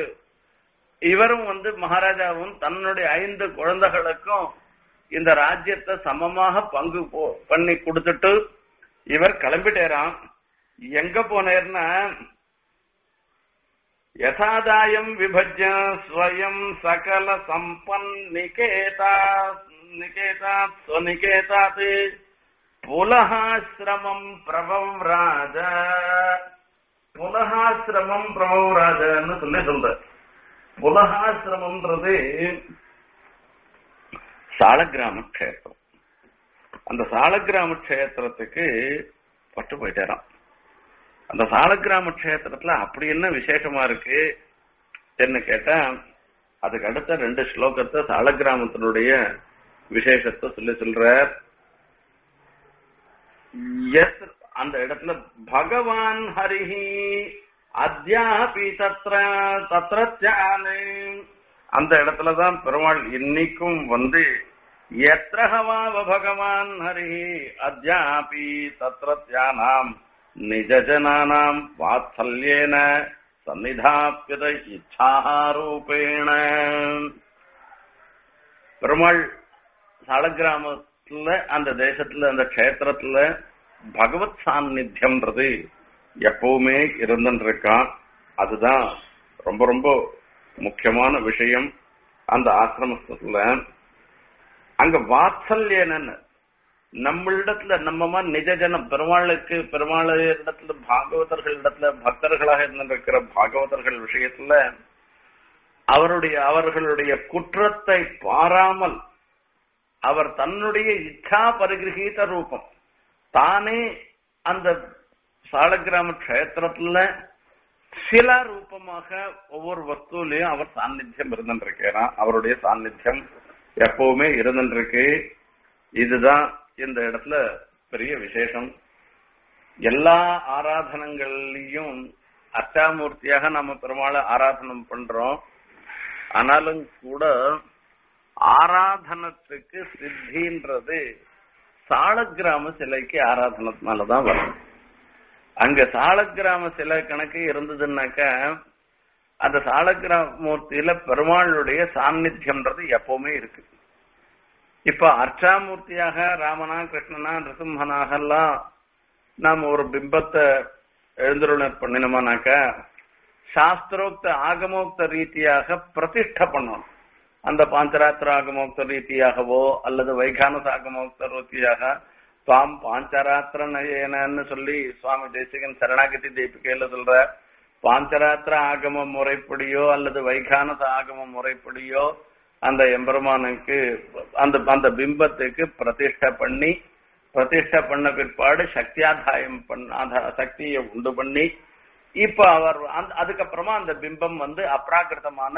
இவரும் வந்து மகாராஜாவும் தன்னுடைய ஐந்து குழந்தைகளுக்கும் இந்த ராஜ்யத்தை சமமாக பங்கு போ- பண்ணி கொடுத்துட்டு இவர் கிளம்பிட்டேராம் எங்க போனேர்னா யதாதாயம் விபஜ்ய ஸ்வயம் சகல சம்பன் நிகேதா நிகேதா ஸ்வநிகேதாத் புலஹாசிரமம் பிரபவ்ராஜ புலஹாசிரமம் பிரபவ்ராஜன்னு சொல்லி சொல்ற புலஹாசிரமம்ன்றது சாலக்கிராம கஷேத்திரம் அந்த சாலக்கிராம கஷேத்திரத்துக்கு பட்டு போயிட்டாராம் அந்த சாலக்கிராம கஷேத்திரத்துல அப்படி என்ன விசேஷமா இருக்கு என்ன கேட்டா அதுக்கு அடுத்த ரெண்டு ஸ்லோகத்தை சாலக்கிராமத்தினுடைய விசேஷத்தை சொல்லி சொல்றார் எஸ் அந்த இடத்துல பகவான் ஹரிஹி அத்யாபி தத்ர தத்ரத்யானே அந்த இடத்துலதான் பெருமாள் இன்னைக்கும் வந்து எத்திரகவாவ பகவான் ஹரிஹி அத்யாபி தத்ரத்யானாம் நிஜஜனானாம் வாத்சல்யேன சன்னிதாப்பியத இச்சாரூபேண பெருமாள் சாலக்கிராமத்துல அந்த தேசத்துல அந்த க்ஷேத்திரத்துல பகவத் சாநித்தியம்ன்றது எப்பவுமே இருந்துட்டு இருக்கான் அதுதான் ரொம்ப ரொம்ப முக்கியமான விஷயம் அந்த ஆசிரமத்துல அங்க வாத்சல்யனன்னு நம்மளிடத்துல நம்ம நிஜ ஜனம் பெருமாளுக்கு பெருமாள் இடத்துல பாகவதர்கள் இடத்துல பக்தர்களாக இருந்திருக்கிற பாகவதர்கள் விஷயத்துல அவருடைய அவர்களுடைய குற்றத்தை பாராமல் அவர் தன்னுடைய இச்சா பரிகிரகீத ரூபம் தானே அந்த சாலக்கிராம கஷேத்திரத்துல சில ரூபமாக ஒவ்வொரு வஸ்துலையும் அவர் சாநித்தியம் இருந்துருக்கிறான் அவருடைய சாநித்தியம் எப்பவுமே இருந்துருக்கு இதுதான் இந்த இடத்துல பெரிய விசேஷம் எல்லா ஆராதனங்கள்லயும் அஷ்டாமூர்த்தியாக நம்ம பெருமாளை ஆராதனம் பண்றோம் ஆனாலும் கூட ஆராதனத்துக்கு சித்தின்றது சாலக்கிராம சிலைக்கு ஆராதனத்தினாலதான் வரும் அங்க சாலக்கிராம சிலை கணக்கு இருந்ததுன்னாக்க அந்த சாலக்கிராம மூர்த்தியில பெருமாளுடைய சாநித்தியம்ன்றது எப்பவுமே இருக்கு இப்ப அர்ச்சாமூர்த்தியாக ராமனா கிருஷ்ணனா நிருசிம்மனாக எல்லாம் நாம ஒரு பிம்பத்தை எழுந்துருளர் பண்ணினோமானாக்க சாஸ்திரோக்த ஆகமோக்த ரீதியாக பிரதிஷ்ட பண்ணணும் அந்த பாஞ்சராத்திர ஆகமோக்த ரீதியாகவோ அல்லது வைகானச ஆகமோக்த ரீதியாக துவாம் பாஞ்சராத்திர நயனன்னு சொல்லி சுவாமி தேசிகன் சரணாகதி தீபிகையில சொல்ற பாஞ்சராத்திர ஆகம முறைப்படியோ அல்லது வைகானச ஆகம முறைப்படியோ அந்த எம்பெருமானுக்கு அந்த அந்த பிம்பத்துக்கு பிரதிஷ்ட பண்ணி பிரதிஷ்ட பண்ண பிற்பாடு சக்தியாதாயம் பண்ண சக்தியை உண்டு பண்ணி இப்ப அவர் அதுக்கப்புறமா அந்த பிம்பம் வந்து அப்ராகிருதமான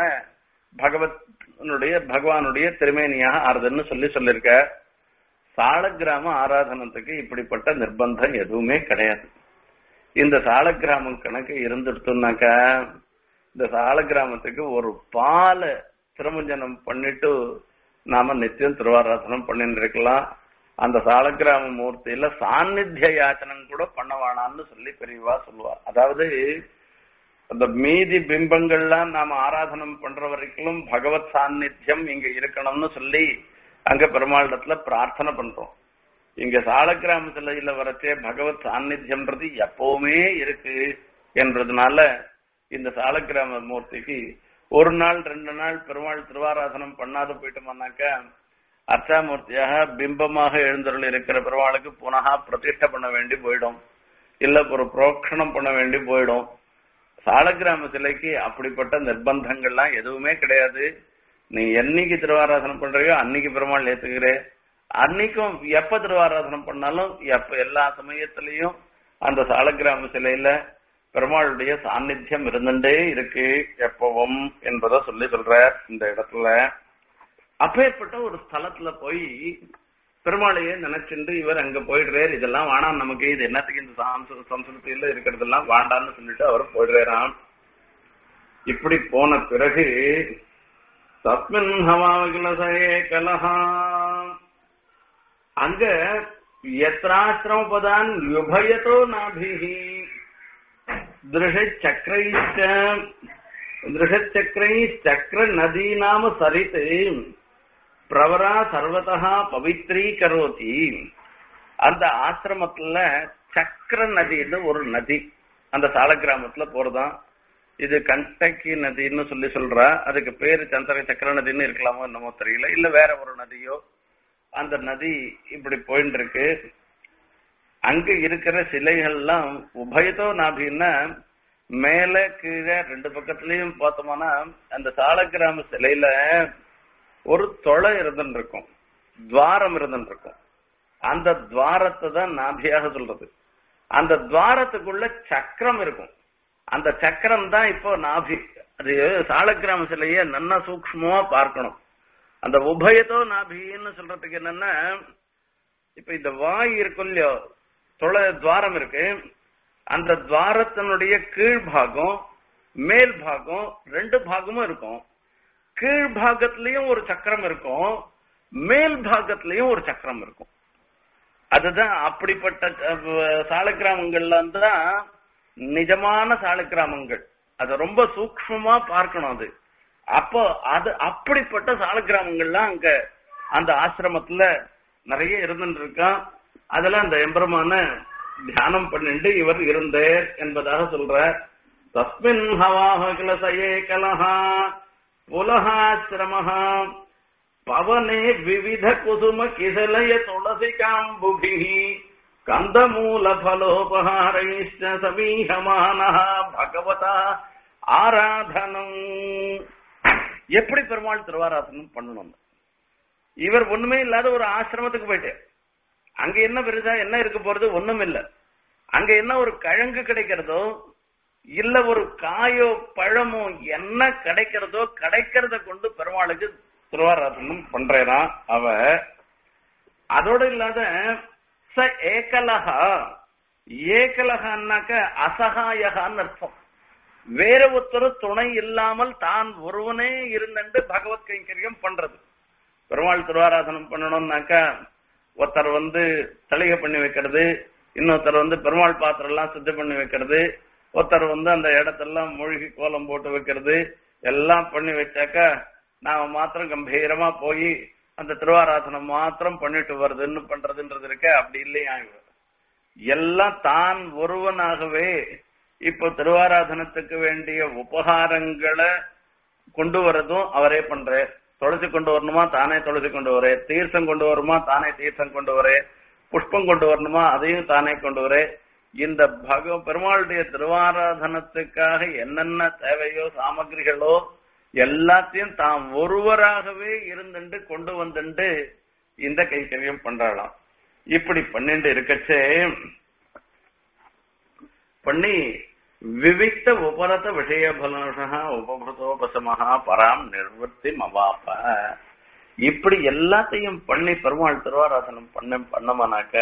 பகவத்னுடைய பகவானுடைய திருமேனியாக ஆறுதுன்னு சொல்லி சொல்லிருக்க சாலக்கிராம ஆராதனத்துக்கு இப்படிப்பட்ட நிர்பந்தம் எதுவுமே கிடையாது இந்த சாலக்கிராமம் கணக்கு இருந்துடுத்துனாக்கா இந்த சாலக்கிராமத்துக்கு ஒரு பாலை திருமஞ்சனம் பண்ணிட்டு நாம நித்தியம் திருவாராதனம் பண்ணிட்டு இருக்கலாம் அந்த சாலக்கிராம மூர்த்தியில சாநித்திய யாச்சனம் கூட பண்ண வேணாம்னு சொல்லி பெரியவா சொல்லுவா அதாவது அந்த மீதி பிம்பங்கள்லாம் நாம ஆராதனம் பண்ற வரைக்கும் பகவத் சாநித்தியம் இங்க இருக்கணும்னு சொல்லி அங்க பெருமாளிடத்துல பிரார்த்தனை பண்றோம் இங்க சாலக்கிராம சிலையில வரச்சே பகவத் சாநித்தியம்ன்றது எப்பவுமே இருக்கு என்றதுனால இந்த சாலக்கிராம மூர்த்திக்கு ஒரு நாள் ரெண்டு நாள் பெருமாள் திருவாராதனம் பண்ணாத போயிட்டோம்னாக்க அர்ச்சாமூர்த்தியாக பிம்பமாக எழுந்தருள் இருக்கிற பெருமாளுக்கு புனகா பிரதிஷ்ட பண்ண வேண்டி போயிடும் இல்ல ஒரு புரோக்ஷணம் பண்ண வேண்டி போயிடும் சாலக்கிராம சிலைக்கு அப்படிப்பட்ட நிர்பந்தங்கள்லாம் எதுவுமே கிடையாது நீ என்னைக்கு திருவாராதனம் பண்றியோ அன்னைக்கு பெருமாள் ஏத்துக்கிறே அன்னைக்கும் எப்ப திருவாராதனம் பண்ணாலும் எப்ப எல்லா சமயத்திலையும் அந்த சாலக்கிராம சிலையில பெருமாளுடைய சாநித்தியம் இருந்துட்டே இருக்கு எப்பவும் என்பதை சொல்லி சொல்ற இந்த இடத்துல அப்பேற்பட்ட ஒரு ஸ்தலத்துல போய் பெருமாளையே நினைச்சுட்டு இவர் அங்க போயிடுறாரு இதெல்லாம் வேணாம் நமக்கு இது என்னத்துக்கு இந்த சம்ஸ்கிருதியில இருக்கிறதெல்லாம் வேண்டாம்னு சொல்லிட்டு அவர் போயிடுறாராம் இப்படி போன பிறகு தஸ்மின் ஹவாகிலசே கலஹா அங்க எத்திராசிரமபதான் யுபயதோ நாபிஹி दृढचक्रैश्च दृढचक्रैश्चक्र नदी नाम सरित् பிரவரா சர்வதா பவித்ரீகரோதி அந்த ஆசிரமத்துல சக்கர நதின்னு ஒரு நதி அந்த சால கிராமத்துல போறதான் இது கண்டக்கி நதின்னு சொல்லி சொல்றா அதுக்கு பேரு சந்திர சக்கர நதின்னு இருக்கலாமோ என்னமோ தெரியல இல்ல வேற ஒரு நதியோ அந்த நதி இப்படி போயிட்டு இருக்கு அங்க இருக்கிற சிலைகள்லாம் உபயத்தோ நாபின்னா மேல கீழே ரெண்டு பக்கத்துலயும் பார்த்தோம்னா அந்த சாலக்கிராம சிலையில ஒரு தொலை இருந்துட்டு இருக்கும் துவாரம் இருந்துட்டு இருக்கும் அந்த துவாரத்தை தான் நாபியாக சொல்றது அந்த துவாரத்துக்குள்ள சக்கரம் இருக்கும் அந்த சக்கரம் தான் இப்போ நாபி அது சாலக்கிராம சிலைய நல்லா சூக்மமா பார்க்கணும் அந்த உபயத்தோ நாபின்னு சொல்றதுக்கு என்னன்னா இப்ப இந்த வாய் இருக்கும் இல்லையோ தொலை துவாரம் இருக்கு அந்த துவாரத்தினுடைய கீழ்பாகம் மேல் பாகம் ரெண்டு பாகமும் இருக்கும் கீழ் பாகத்திலயும் ஒரு சக்கரம் இருக்கும் மேல் பாகத்திலயும் ஒரு சக்கரம் இருக்கும் அதுதான் அப்படிப்பட்ட சாலக்கிராமங்கள்ல தான் நிஜமான சாலக்கிராமங்கள் அதை ரொம்ப சூக்மமா பார்க்கணும் அது அப்போ அது அப்படிப்பட்ட சாலக்கிராமங்கள்லாம் அங்க அந்த ஆசிரமத்துல நிறைய இருந்துட்டு இருக்கான் அதெல்லாம் அந்த எம்பெருமான தியானம் பண்ணிட்டு இவர் இருந்தார் என்பதாக சொல்ற தஸ்மின் ஹவாஹ கிளசயே கலஹா புலஹாசிரமஹா பவனே விவித குசும கிசலய துளசி காம்புபி கந்தமூல பலோபகாரைஷ்ட சமீகமான பகவதா ஆராதனம் எப்படி பெருமாள் திருவாராதனம் பண்ணணும் இவர் ஒண்ணுமே இல்லாத ஒரு ஆசிரமத்துக்கு போயிட்டு அங்க என்ன பெருசா என்ன இருக்க போறது ஒண்ணும் இல்ல அங்க என்ன ஒரு கிழங்கு கிடைக்கிறதோ இல்ல ஒரு காயோ பழமோ என்ன கிடைக்கிறதோ கிடைக்கிறத கொண்டு பெருமாளுக்கு திருவாராதனம் பண்றான் அவ அதோட இல்லாத ச ஏகலகா ஏகலகான்னாக்க அசகாயகான்னு அர்த்தம் வேற ஒருத்தர் துணை இல்லாமல் தான் ஒருவனே இருந்துட்டு பகவத் கைங்கரியம் பண்றது பெருமாள் திருவாராதனம் பண்ணணும்னாக்கா ஒருத்தர் வந்து தளிகை பண்ணி வைக்கிறது இன்னொருத்தர் வந்து பெருமாள் பாத்திரம் எல்லாம் சுத்தம் பண்ணி வைக்கிறது ஒருத்தர் வந்து அந்த இடத்தெல்லாம் மூழ்கி கோலம் போட்டு வைக்கிறது எல்லாம் பண்ணி வச்சாக்கா நாம மாத்திரம் கம்பீரமா போய் அந்த திருவாராதனம் மாத்திரம் பண்ணிட்டு வருதுன்னு பண்றதுன்றது இருக்க அப்படி இல்லையா இவர் எல்லாம் தான் ஒருவனாகவே இப்போ திருவாராதனத்துக்கு வேண்டிய உபகாரங்களை கொண்டு வரதும் அவரே பண்ற தொலைச்சு கொண்டு வரணுமா தானே தொலைச்சு கொண்டு வரே தீர்த்தம் கொண்டு வருமா தானே தீர்த்தம் கொண்டு வரே புஷ்பம் கொண்டு வரணுமா அதையும் தானே கொண்டு வரே இந்த பக பெருமாளுடைய திருவாராதனத்துக்காக என்னென்ன தேவையோ சாமகிரிகளோ எல்லாத்தையும் தாம் ஒருவராகவே இருந்துட்டு கொண்டு வந்துட்டு இந்த கைக்கரியம் பண்றாளாம் இப்படி பண்ணிட்டு இருக்கச்சே பண்ணி விவிக்த உபரத விஷய பலனுஷா உபபுதோபசமஹா பராம் நிர்வர்த்தி மவாப்ப இப்படி எல்லாத்தையும் பண்ணி பெருமாள் திருவாராதனம் பண்ண பண்ணமானாக்க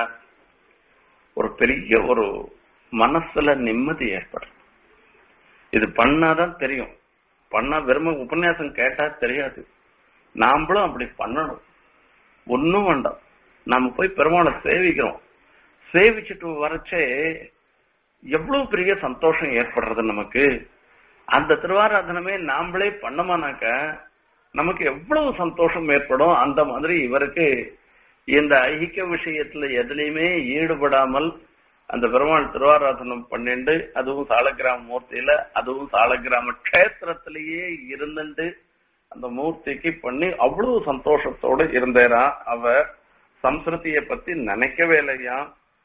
ஒரு பெரிய ஒரு மனசுல நிம்மதி ஏற்படும் இது பண்ணாதான் தெரியும் பண்ணா வெறும உபன்யாசம் கேட்டா தெரியாது நாமளும் அப்படி பண்ணணும் ஒன்னும் வேண்டாம் நாம போய் பெருமாளை சேவிக்கிறோம் சேவிச்சுட்டு வரச்சே எவ்வளவு பெரிய சந்தோஷம் ஏற்படுறது நமக்கு அந்த திருவாராதனமே நாமளே பண்ணமானாக்க நமக்கு எவ்வளவு சந்தோஷம் ஏற்படும் அந்த மாதிரி இவருக்கு இந்த ஐகிக்க விஷயத்துல எதுலையுமே ஈடுபடாமல் அந்த பெருமாள் திருவாராதனம் பண்ணிண்டு அதுவும் சாலக்கிராம மூர்த்தியில அதுவும் சாலக்கிராம கஷேத்திரத்திலேயே இருந்துட்டு அந்த மூர்த்திக்கு பண்ணி அவ்வளவு சந்தோஷத்தோட இருந்தேரா அவ சம்ஸ்கிருதிய பத்தி நினைக்கவே இல்லையா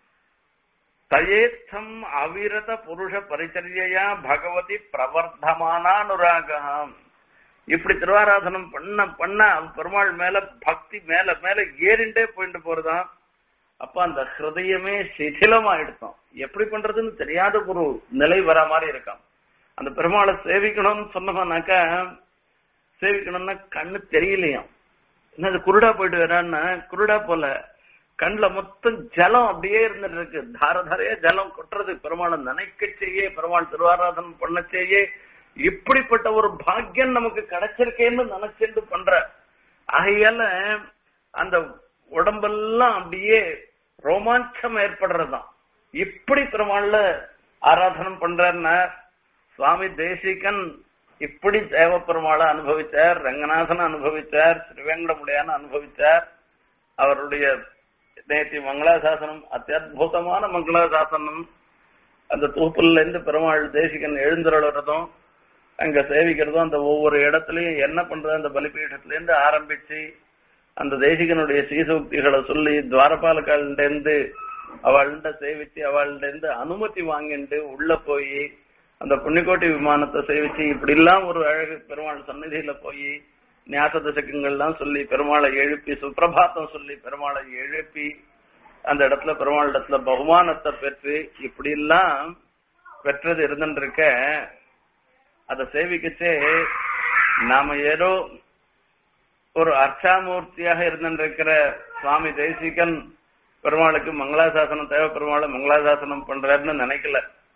தயேத்தம் அவிரத புருஷ பரிச்சரியா பகவதி பிரவர்த்தமானானுராகம் இப்படி திருவாராதனம் பண்ண பண்ண பெருமாள் மேல பக்தி மேல மேல ஏறிண்டே போயிட்டு போறதான் அப்ப அந்த ஹிருதயமே சிதிலமாயிடுத்தோம் எப்படி பண்றதுன்னு தெரியாத ஒரு நிலை வர மாதிரி இருக்கான் அந்த பெருமாளை சேவிக்கணும்னு சொன்னோம்னாக்கா சேவிக்கணும்னா கண்ணு தெரியலையாம் என்னது குருடா போயிட்டு வரான்னா குருடா போல கண்ணுல மொத்தம் ஜலம் அப்படியே இருந்துட்டு இருக்கு தார தாரையா ஜலம் கொட்டுறது பெருமாளை நினைக்க செய்ய பெருமாள் திருவாராதனம் பண்ண செய்ய இப்படிப்பட்ட ஒரு பாக்கியம் நமக்கு கிடைச்சிருக்கேன்னு நினைச்சுட்டு பண்ற ஆகையால அந்த உடம்பெல்லாம் அப்படியே ரோமாஞ்சம் ஏற்படுறதுதான் இப்படி பெருமாள்ல ஆராதனம் பண்றாருன்னா சுவாமி தேசிகன் இப்படி தேவ பெருமாளை அனுபவிச்சார் ரங்கநாதன் அனுபவிச்சார் திருவேங்கடமுடையான அனுபவிச்சார் அவருடைய நேற்று மங்களாசாசனம் அத்தியுதமான மங்களாசாசனம் அந்த தூப்புல இருந்து பெருமாள் தேசிகன் எழுந்துறதும் அங்க சேவிக்கிறதும் அந்த ஒவ்வொரு இடத்துலயும் என்ன பண்றது அந்த பலிபீடத்துல இருந்து ஆரம்பிச்சு அந்த தேசிகனுடைய சீசூக்திகளை சொல்லி துவாரபாலக்கால்ட இருந்து அவள்கிட்ட சேவிச்சு அவள்கிட்ட இருந்து அனுமதி வாங்கிட்டு உள்ள போய் அந்த புண்ணிக்கோட்டை விமானத்தை சேவிச்சு இப்படி எல்லாம் ஒரு அழகு பெருமாள் சந்நிதியில போய் ஞாச தசகங்கள்லாம் சொல்லி பெருமாளை எழுப்பி சுப்பிரபாத்தம் சொல்லி பெருமாளை எழுப்பி அந்த இடத்துல பெருமாள் இடத்துல பகுமானத்தை பெற்று இப்படி எல்லாம் பெற்றது இருந்துருக்க அதை சேவிக்கச்சே நாம ஏதோ ஒரு அர்ச்சாமூர்த்தியாக இருந்திருக்கிற சுவாமி தேசிகன் பெருமாளுக்கு மங்களாசாசனம் தேவ பெருமாளை மங்களாசாசனம் பண்றாருன்னு நினைக்கல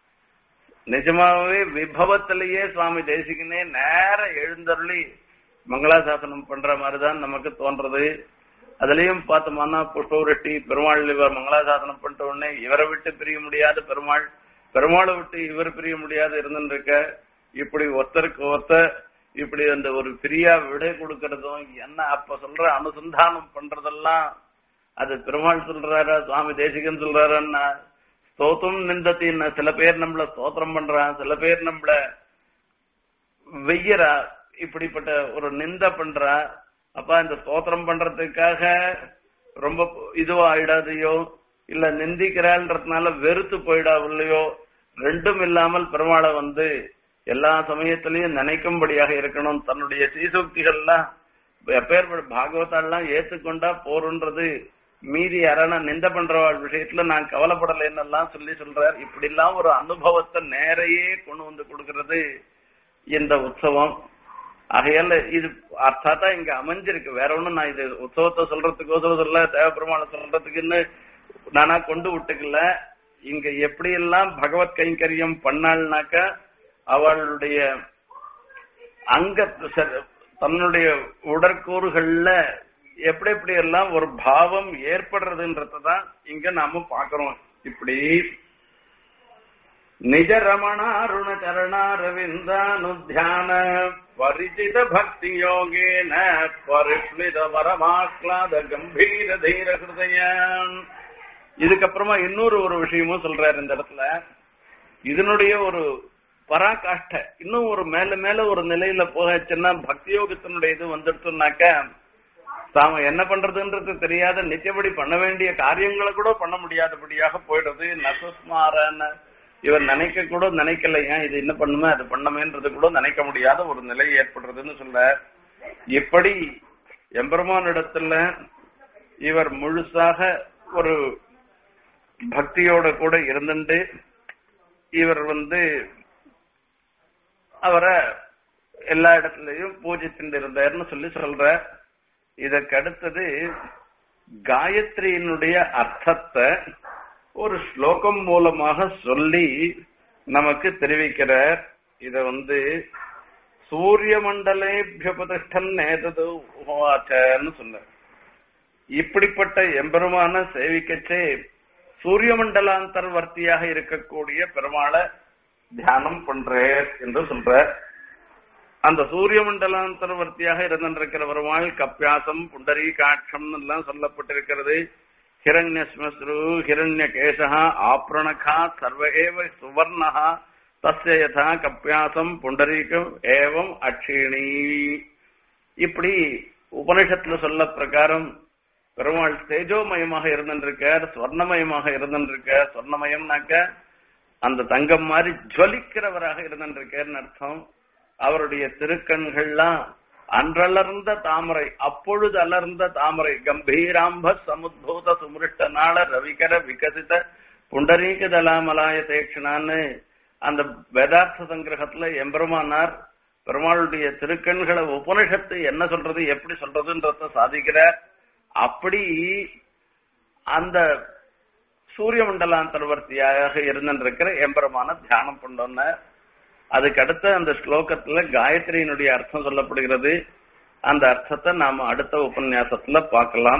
நிஜமாவே விபவத்திலேயே சுவாமி தேசிகனே நேர எழுந்தருளி மங்களாசாசனம் பண்ற மாதிரிதான் நமக்கு தோன்றது அதுலயும் பார்த்தோம்னா புஷ்பவரெட்டி பெருமாள் இவர் மங்களாசாசனம் பண்ணிட்ட உடனே இவரை விட்டு பிரிய முடியாத பெருமாள் பெருமாளை விட்டு இவர் பிரிய முடியாது இருந்துருக்க இப்படி ஒருத்தருக்கு ஒருத்தர் இப்படி அந்த ஒரு பிரியா விடை கொடுக்கறதும் என்ன அப்ப சொல்ற அனுசந்தானம் பண்றதெல்லாம் அது பெருமாள் சொல்றாரா சுவாமி தேசிகன் சொல்றாருன்னா ஸ்தோத்திரம் நிந்தத்தின்னு சில பேர் நம்மள ஸ்தோத்திரம் பண்றான் சில பேர் நம்மள வெய்யரா இப்படிப்பட்ட ஒரு நிந்த பண்றா அப்ப இந்த ஸ்தோத்திரம் பண்றதுக்காக ரொம்ப இதுவா ஆயிடாதையோ இல்ல நிந்திக்கிறாள்ன்றதுனால வெறுத்து போயிடாவில்லையோ ரெண்டும் இல்லாமல் பெருமாளை வந்து எல்லா சமயத்திலையும் நினைக்கும்படியாக இருக்கணும் தன்னுடைய சீசோக்திகள்லாம் எப்பேற்பட்ட பாகவதாலாம் ஏத்துக்கொண்டா போருன்றது மீதி யாரான நிந்த பண்றவாள் விஷயத்துல நான் கவலைப்படலைன்னு எல்லாம் சொல்லி சொல்றார் இப்படி எல்லாம் ஒரு அனுபவத்தை நேரையே கொண்டு வந்து கொடுக்கறது இந்த உற்சவம் ஆகையால இது அர்த்தாத்தா இங்க அமைஞ்சிருக்கு வேற ஒண்ணும் நான் இது உற்சவத்தை சொல்றதுக்கோசரம் சொல்ல தேவபெருமான சொல்றதுக்குன்னு நானா கொண்டு விட்டுக்கல இங்க எப்படி எல்லாம் பகவத் கைங்கரியம் பண்ணாள்னாக்க அவளுடைய அங்க ச- தன்னுடைய உடற்கூறுகள்ல எப்படி எப்படி எல்லாம் ஒரு பாவம் ஏற்படுறதுன்றதான் இங்க நாம பாக்குறோம் இப்படி நிஜ ரமணாருண சரணாரவிந்தானுத்தியான பரிச்சித பக்தி யோகேன பரிஷ்மித வரமாக்லாத கம்பீர தீர ஹிருதயம் இதுக்கப்புறமா இன்னொரு ஒரு விஷயமும் சொல்றாரு இந்த இடத்துல இதனுடைய ஒரு பராகாஷ்ட இன்னும் ஒரு மேல மேல ஒரு நிலையில போகச்சுன்னா பக்தி யோகத்தினுடைய இது வந்துடுச்சுனாக்க தாம என்ன பண்றதுன்றது தெரியாத நிச்சயப்படி பண்ண வேண்டிய காரியங்களை கூட பண்ண முடியாதபடியாக போயிடுறது நசுஸ்மாரன்னு இவர் நினைக்க கூட நினைக்கல ஏன் இது என்ன பண்ணுமே அது பண்ணமேன்றது கூட நினைக்க முடியாத ஒரு நிலை ஏற்படுறதுன்னு சொல்ல இப்படி எம்பெருமானிடத்துல இவர் முழுசாக ஒரு பக்தியோட கூட இருந்துட்டு இவர் வந்து அவரை எல்லா இடத்துலயும் பூஜிச்சுட்டு இருந்தார்னு சொல்லி சொல்ற இதற்கு அடுத்தது காயத்ரியினுடைய அர்த்தத்தை ஒரு ஸ்லோகம் மூலமாக சொல்லி நமக்கு தெரிவிக்கிறார் இத வந்து சூரிய மண்டலேபிய பிரதிஷ்டன் நேதது உவாச்சன்னு சொன்னார் இப்படிப்பட்ட எம்பெருமான சேவிக்கச்சே சூரிய மண்டலாந்தர்வர்த்தியாக இருக்கக்கூடிய பெருமாளை தியானம் பண்றேன் என்று சொல்ற அந்த சூரிய மண்டலாந்தர்வர்த்தியாக இருந்திருக்கிற பெருமாள் கப்பியாசம் புண்டரி காட்சம் எல்லாம் சொல்லப்பட்டிருக்கிறது ஹிரண்யஸ்மஸ்ரு ஹிரண்ய கேசா ஆப்ரணகா சர்வ ஏவ சுவர்ணா தஸ்ய யதா கப்பியாசம் புண்டரீகம் ஏவம் அக்ஷிணி இப்படி உபனிஷத்துல சொல்ல பிரகாரம் பெருமாள் தேஜோமயமாக இருந்திருக்கார் ஸ்வர்ணமயமாக இருந்திருக்கார் ஸ்வர்ணமயம்னாக்க அந்த தங்கம் மாதிரி ஜொலிக்கிறவராக இருந்திருக்காருன்னு அர்த்தம் அவருடைய திருக்கண்கள்லாம் அன்றலர்ந்த தாமரை அப்பொழுது அலர்ந்த தாமரை கம்பீராம்ப சமுத்பூத சுமிருஷ்ட நாள ரவிகர விகசித புண்டரீக தலாமலாய தேக்ஷனான்னு அந்த வேதார்த்த சங்கிரகத்துல எம்பெருமானார் பெருமாளுடைய திருக்கண்களை உபனிஷத்து என்ன சொல்றது எப்படி சொல்றதுன்றத சாதிக்கிறார் அப்படி அந்த சூரிய மண்டலாந்தர்வர்த்தியாக இருந்திருக்கிற எம்பெருமான தியானம் பண்ணோன்ன அதுக்கு அடுத்த அந்த ஸ்லோகத்துல காயத்ரியினுடைய அர்த்தம் சொல்லப்படுகிறது அந்த அர்த்தத்தை நாம அடுத்த உபன்யாசத்துல பார்க்கலாம்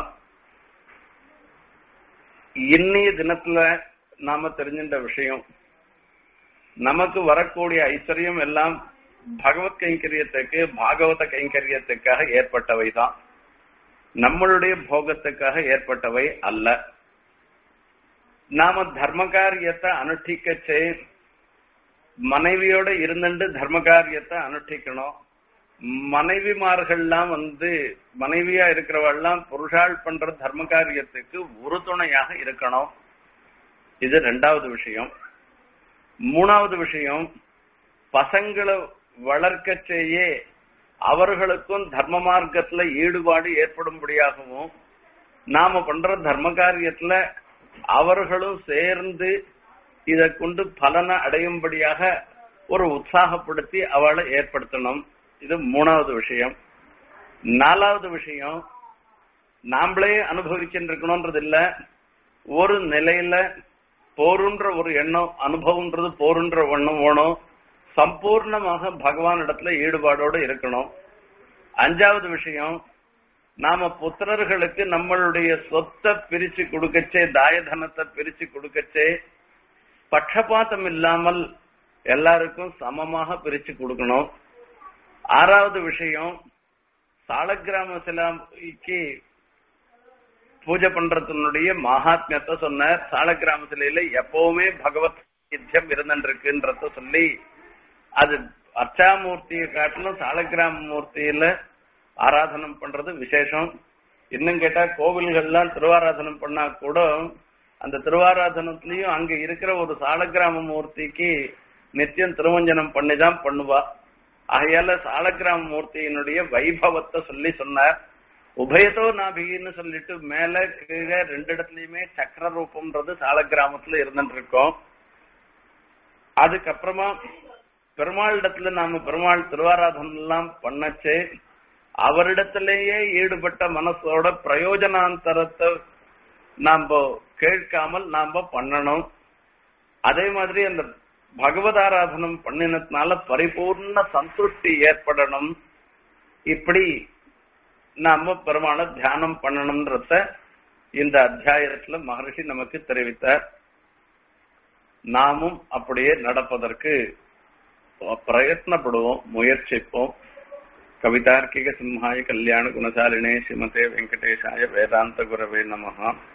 இன்னைய தினத்துல நாம தெரிஞ்சின்ற விஷயம் நமக்கு வரக்கூடிய ஐஸ்வர்யம் எல்லாம் பகவத் கைங்கரியத்துக்கு பாகவத கைங்கரியத்துக்காக ஏற்பட்டவைதான் நம்மளுடைய போகத்துக்காக ஏற்பட்டவை அல்ல நாம தர்ம காரியத்தை அனுஷ்டிக்கச்சே மனைவியோட இருந்துட்டு தர்ம காரியத்தை அனுஷ்டிக்கணும் மனைவிமார்கள்லாம் வந்து மனைவியா இருக்கிறவெல்லாம் புருஷால் பண்ற தர்ம காரியத்துக்கு உறுதுணையாக இருக்கணும் இது ரெண்டாவது விஷயம் மூணாவது விஷயம் பசங்களை வளர்க்கச்சேயே அவர்களுக்கும் தர்ம மார்க்கத்துல ஈடுபாடு ஏற்படும்படியாகவும் நாம பண்ற தர்ம காரியத்துல அவர்களும் சேர்ந்து இதை கொண்டு பலனை அடையும்படியாக ஒரு உற்சாகப்படுத்தி அவளை ஏற்படுத்தணும் இது மூணாவது விஷயம் நாலாவது விஷயம் நாமளே அனுபவிச்சுட்டு இருக்கணும்ன்றது இல்ல ஒரு நிலையில போருன்ற ஒரு எண்ணம் அனுபவம்ன்றது போருன்ற எண்ணம் வேணும் சம்பூர்ணமாக பகவான் இடத்துல ஈடுபாடோடு இருக்கணும் அஞ்சாவது விஷயம் நாம புத்திரர்களுக்கு நம்மளுடைய சொத்தை பிரிச்சு கொடுக்கச்சே தாயதனத்தை பிரிச்சு கொடுக்கச்சே பட்சபாத்தம் இல்லாமல் எல்லாருக்கும் சமமாக பிரிச்சு கொடுக்கணும் ஆறாவது விஷயம் சாலக்கிராம சிலாய்க்கு பூஜை பண்றதுனுடைய மகாத்மியத்தை சொன்னார் சாலக்கிராம சிலையில எப்பவுமே பகவத் யுத்தம் இருந்துருக்குன்றத சொல்லி அது அர்ச்சாமூர்த்தியை காட்டிலும் சாலக்கிராம மூர்த்தியில ஆராதனம் பண்றது விசேஷம் இன்னும் கேட்டா கோவில்கள்லாம் திருவாராதனம் பண்ணா கூட அந்த திருவாராதனத்திலயும் அங்க இருக்கிற ஒரு சாலக்கிராம மூர்த்திக்கு நித்தியம் திருமஞ்சனம் பண்ணிதான் பண்ணுவா ஆகையால சாலக்கிராம மூர்த்தியினுடைய வைபவத்தை சொல்லி சொன்னார் உபயத்தோ நாபிகின்னு சொல்லிட்டு மேல கீழே ரெண்டு இடத்துலயுமே சக்கர ரூபம்ன்றது சாலக்கிராமத்துல இருந்துட்டு இருக்கோம் அதுக்கப்புறமா பெருமாள் இடத்துல நாம பெருமாள் திருவாராதனம் எல்லாம் பண்ணச்சே அவரிடத்திலேயே ஈடுபட்ட மனசோட பிரயோஜனாந்தரத்தை நாம கேட்காமல் நாம பண்ணணும் அதே மாதிரி அந்த பகவதாராதனம் பண்ணினதுனால பரிபூர்ண சந்துஷ்டி ஏற்படணும் இப்படி நாம பெருமான தியானம் பண்ணணும்ன்றத இந்த அத்தியாயத்துல மகர்ஷி நமக்கு தெரிவித்தார் நாமும் அப்படியே நடப்பதற்கு பிரயத்னப்படுவோம் முயற்சிப்போம் கவிதார்க்கிக சிம்ஹாய கல்யாண குணசாலினே ஸ்ரீமதே வெங்கடேஷாய வேதாந்த குரவே நமஹா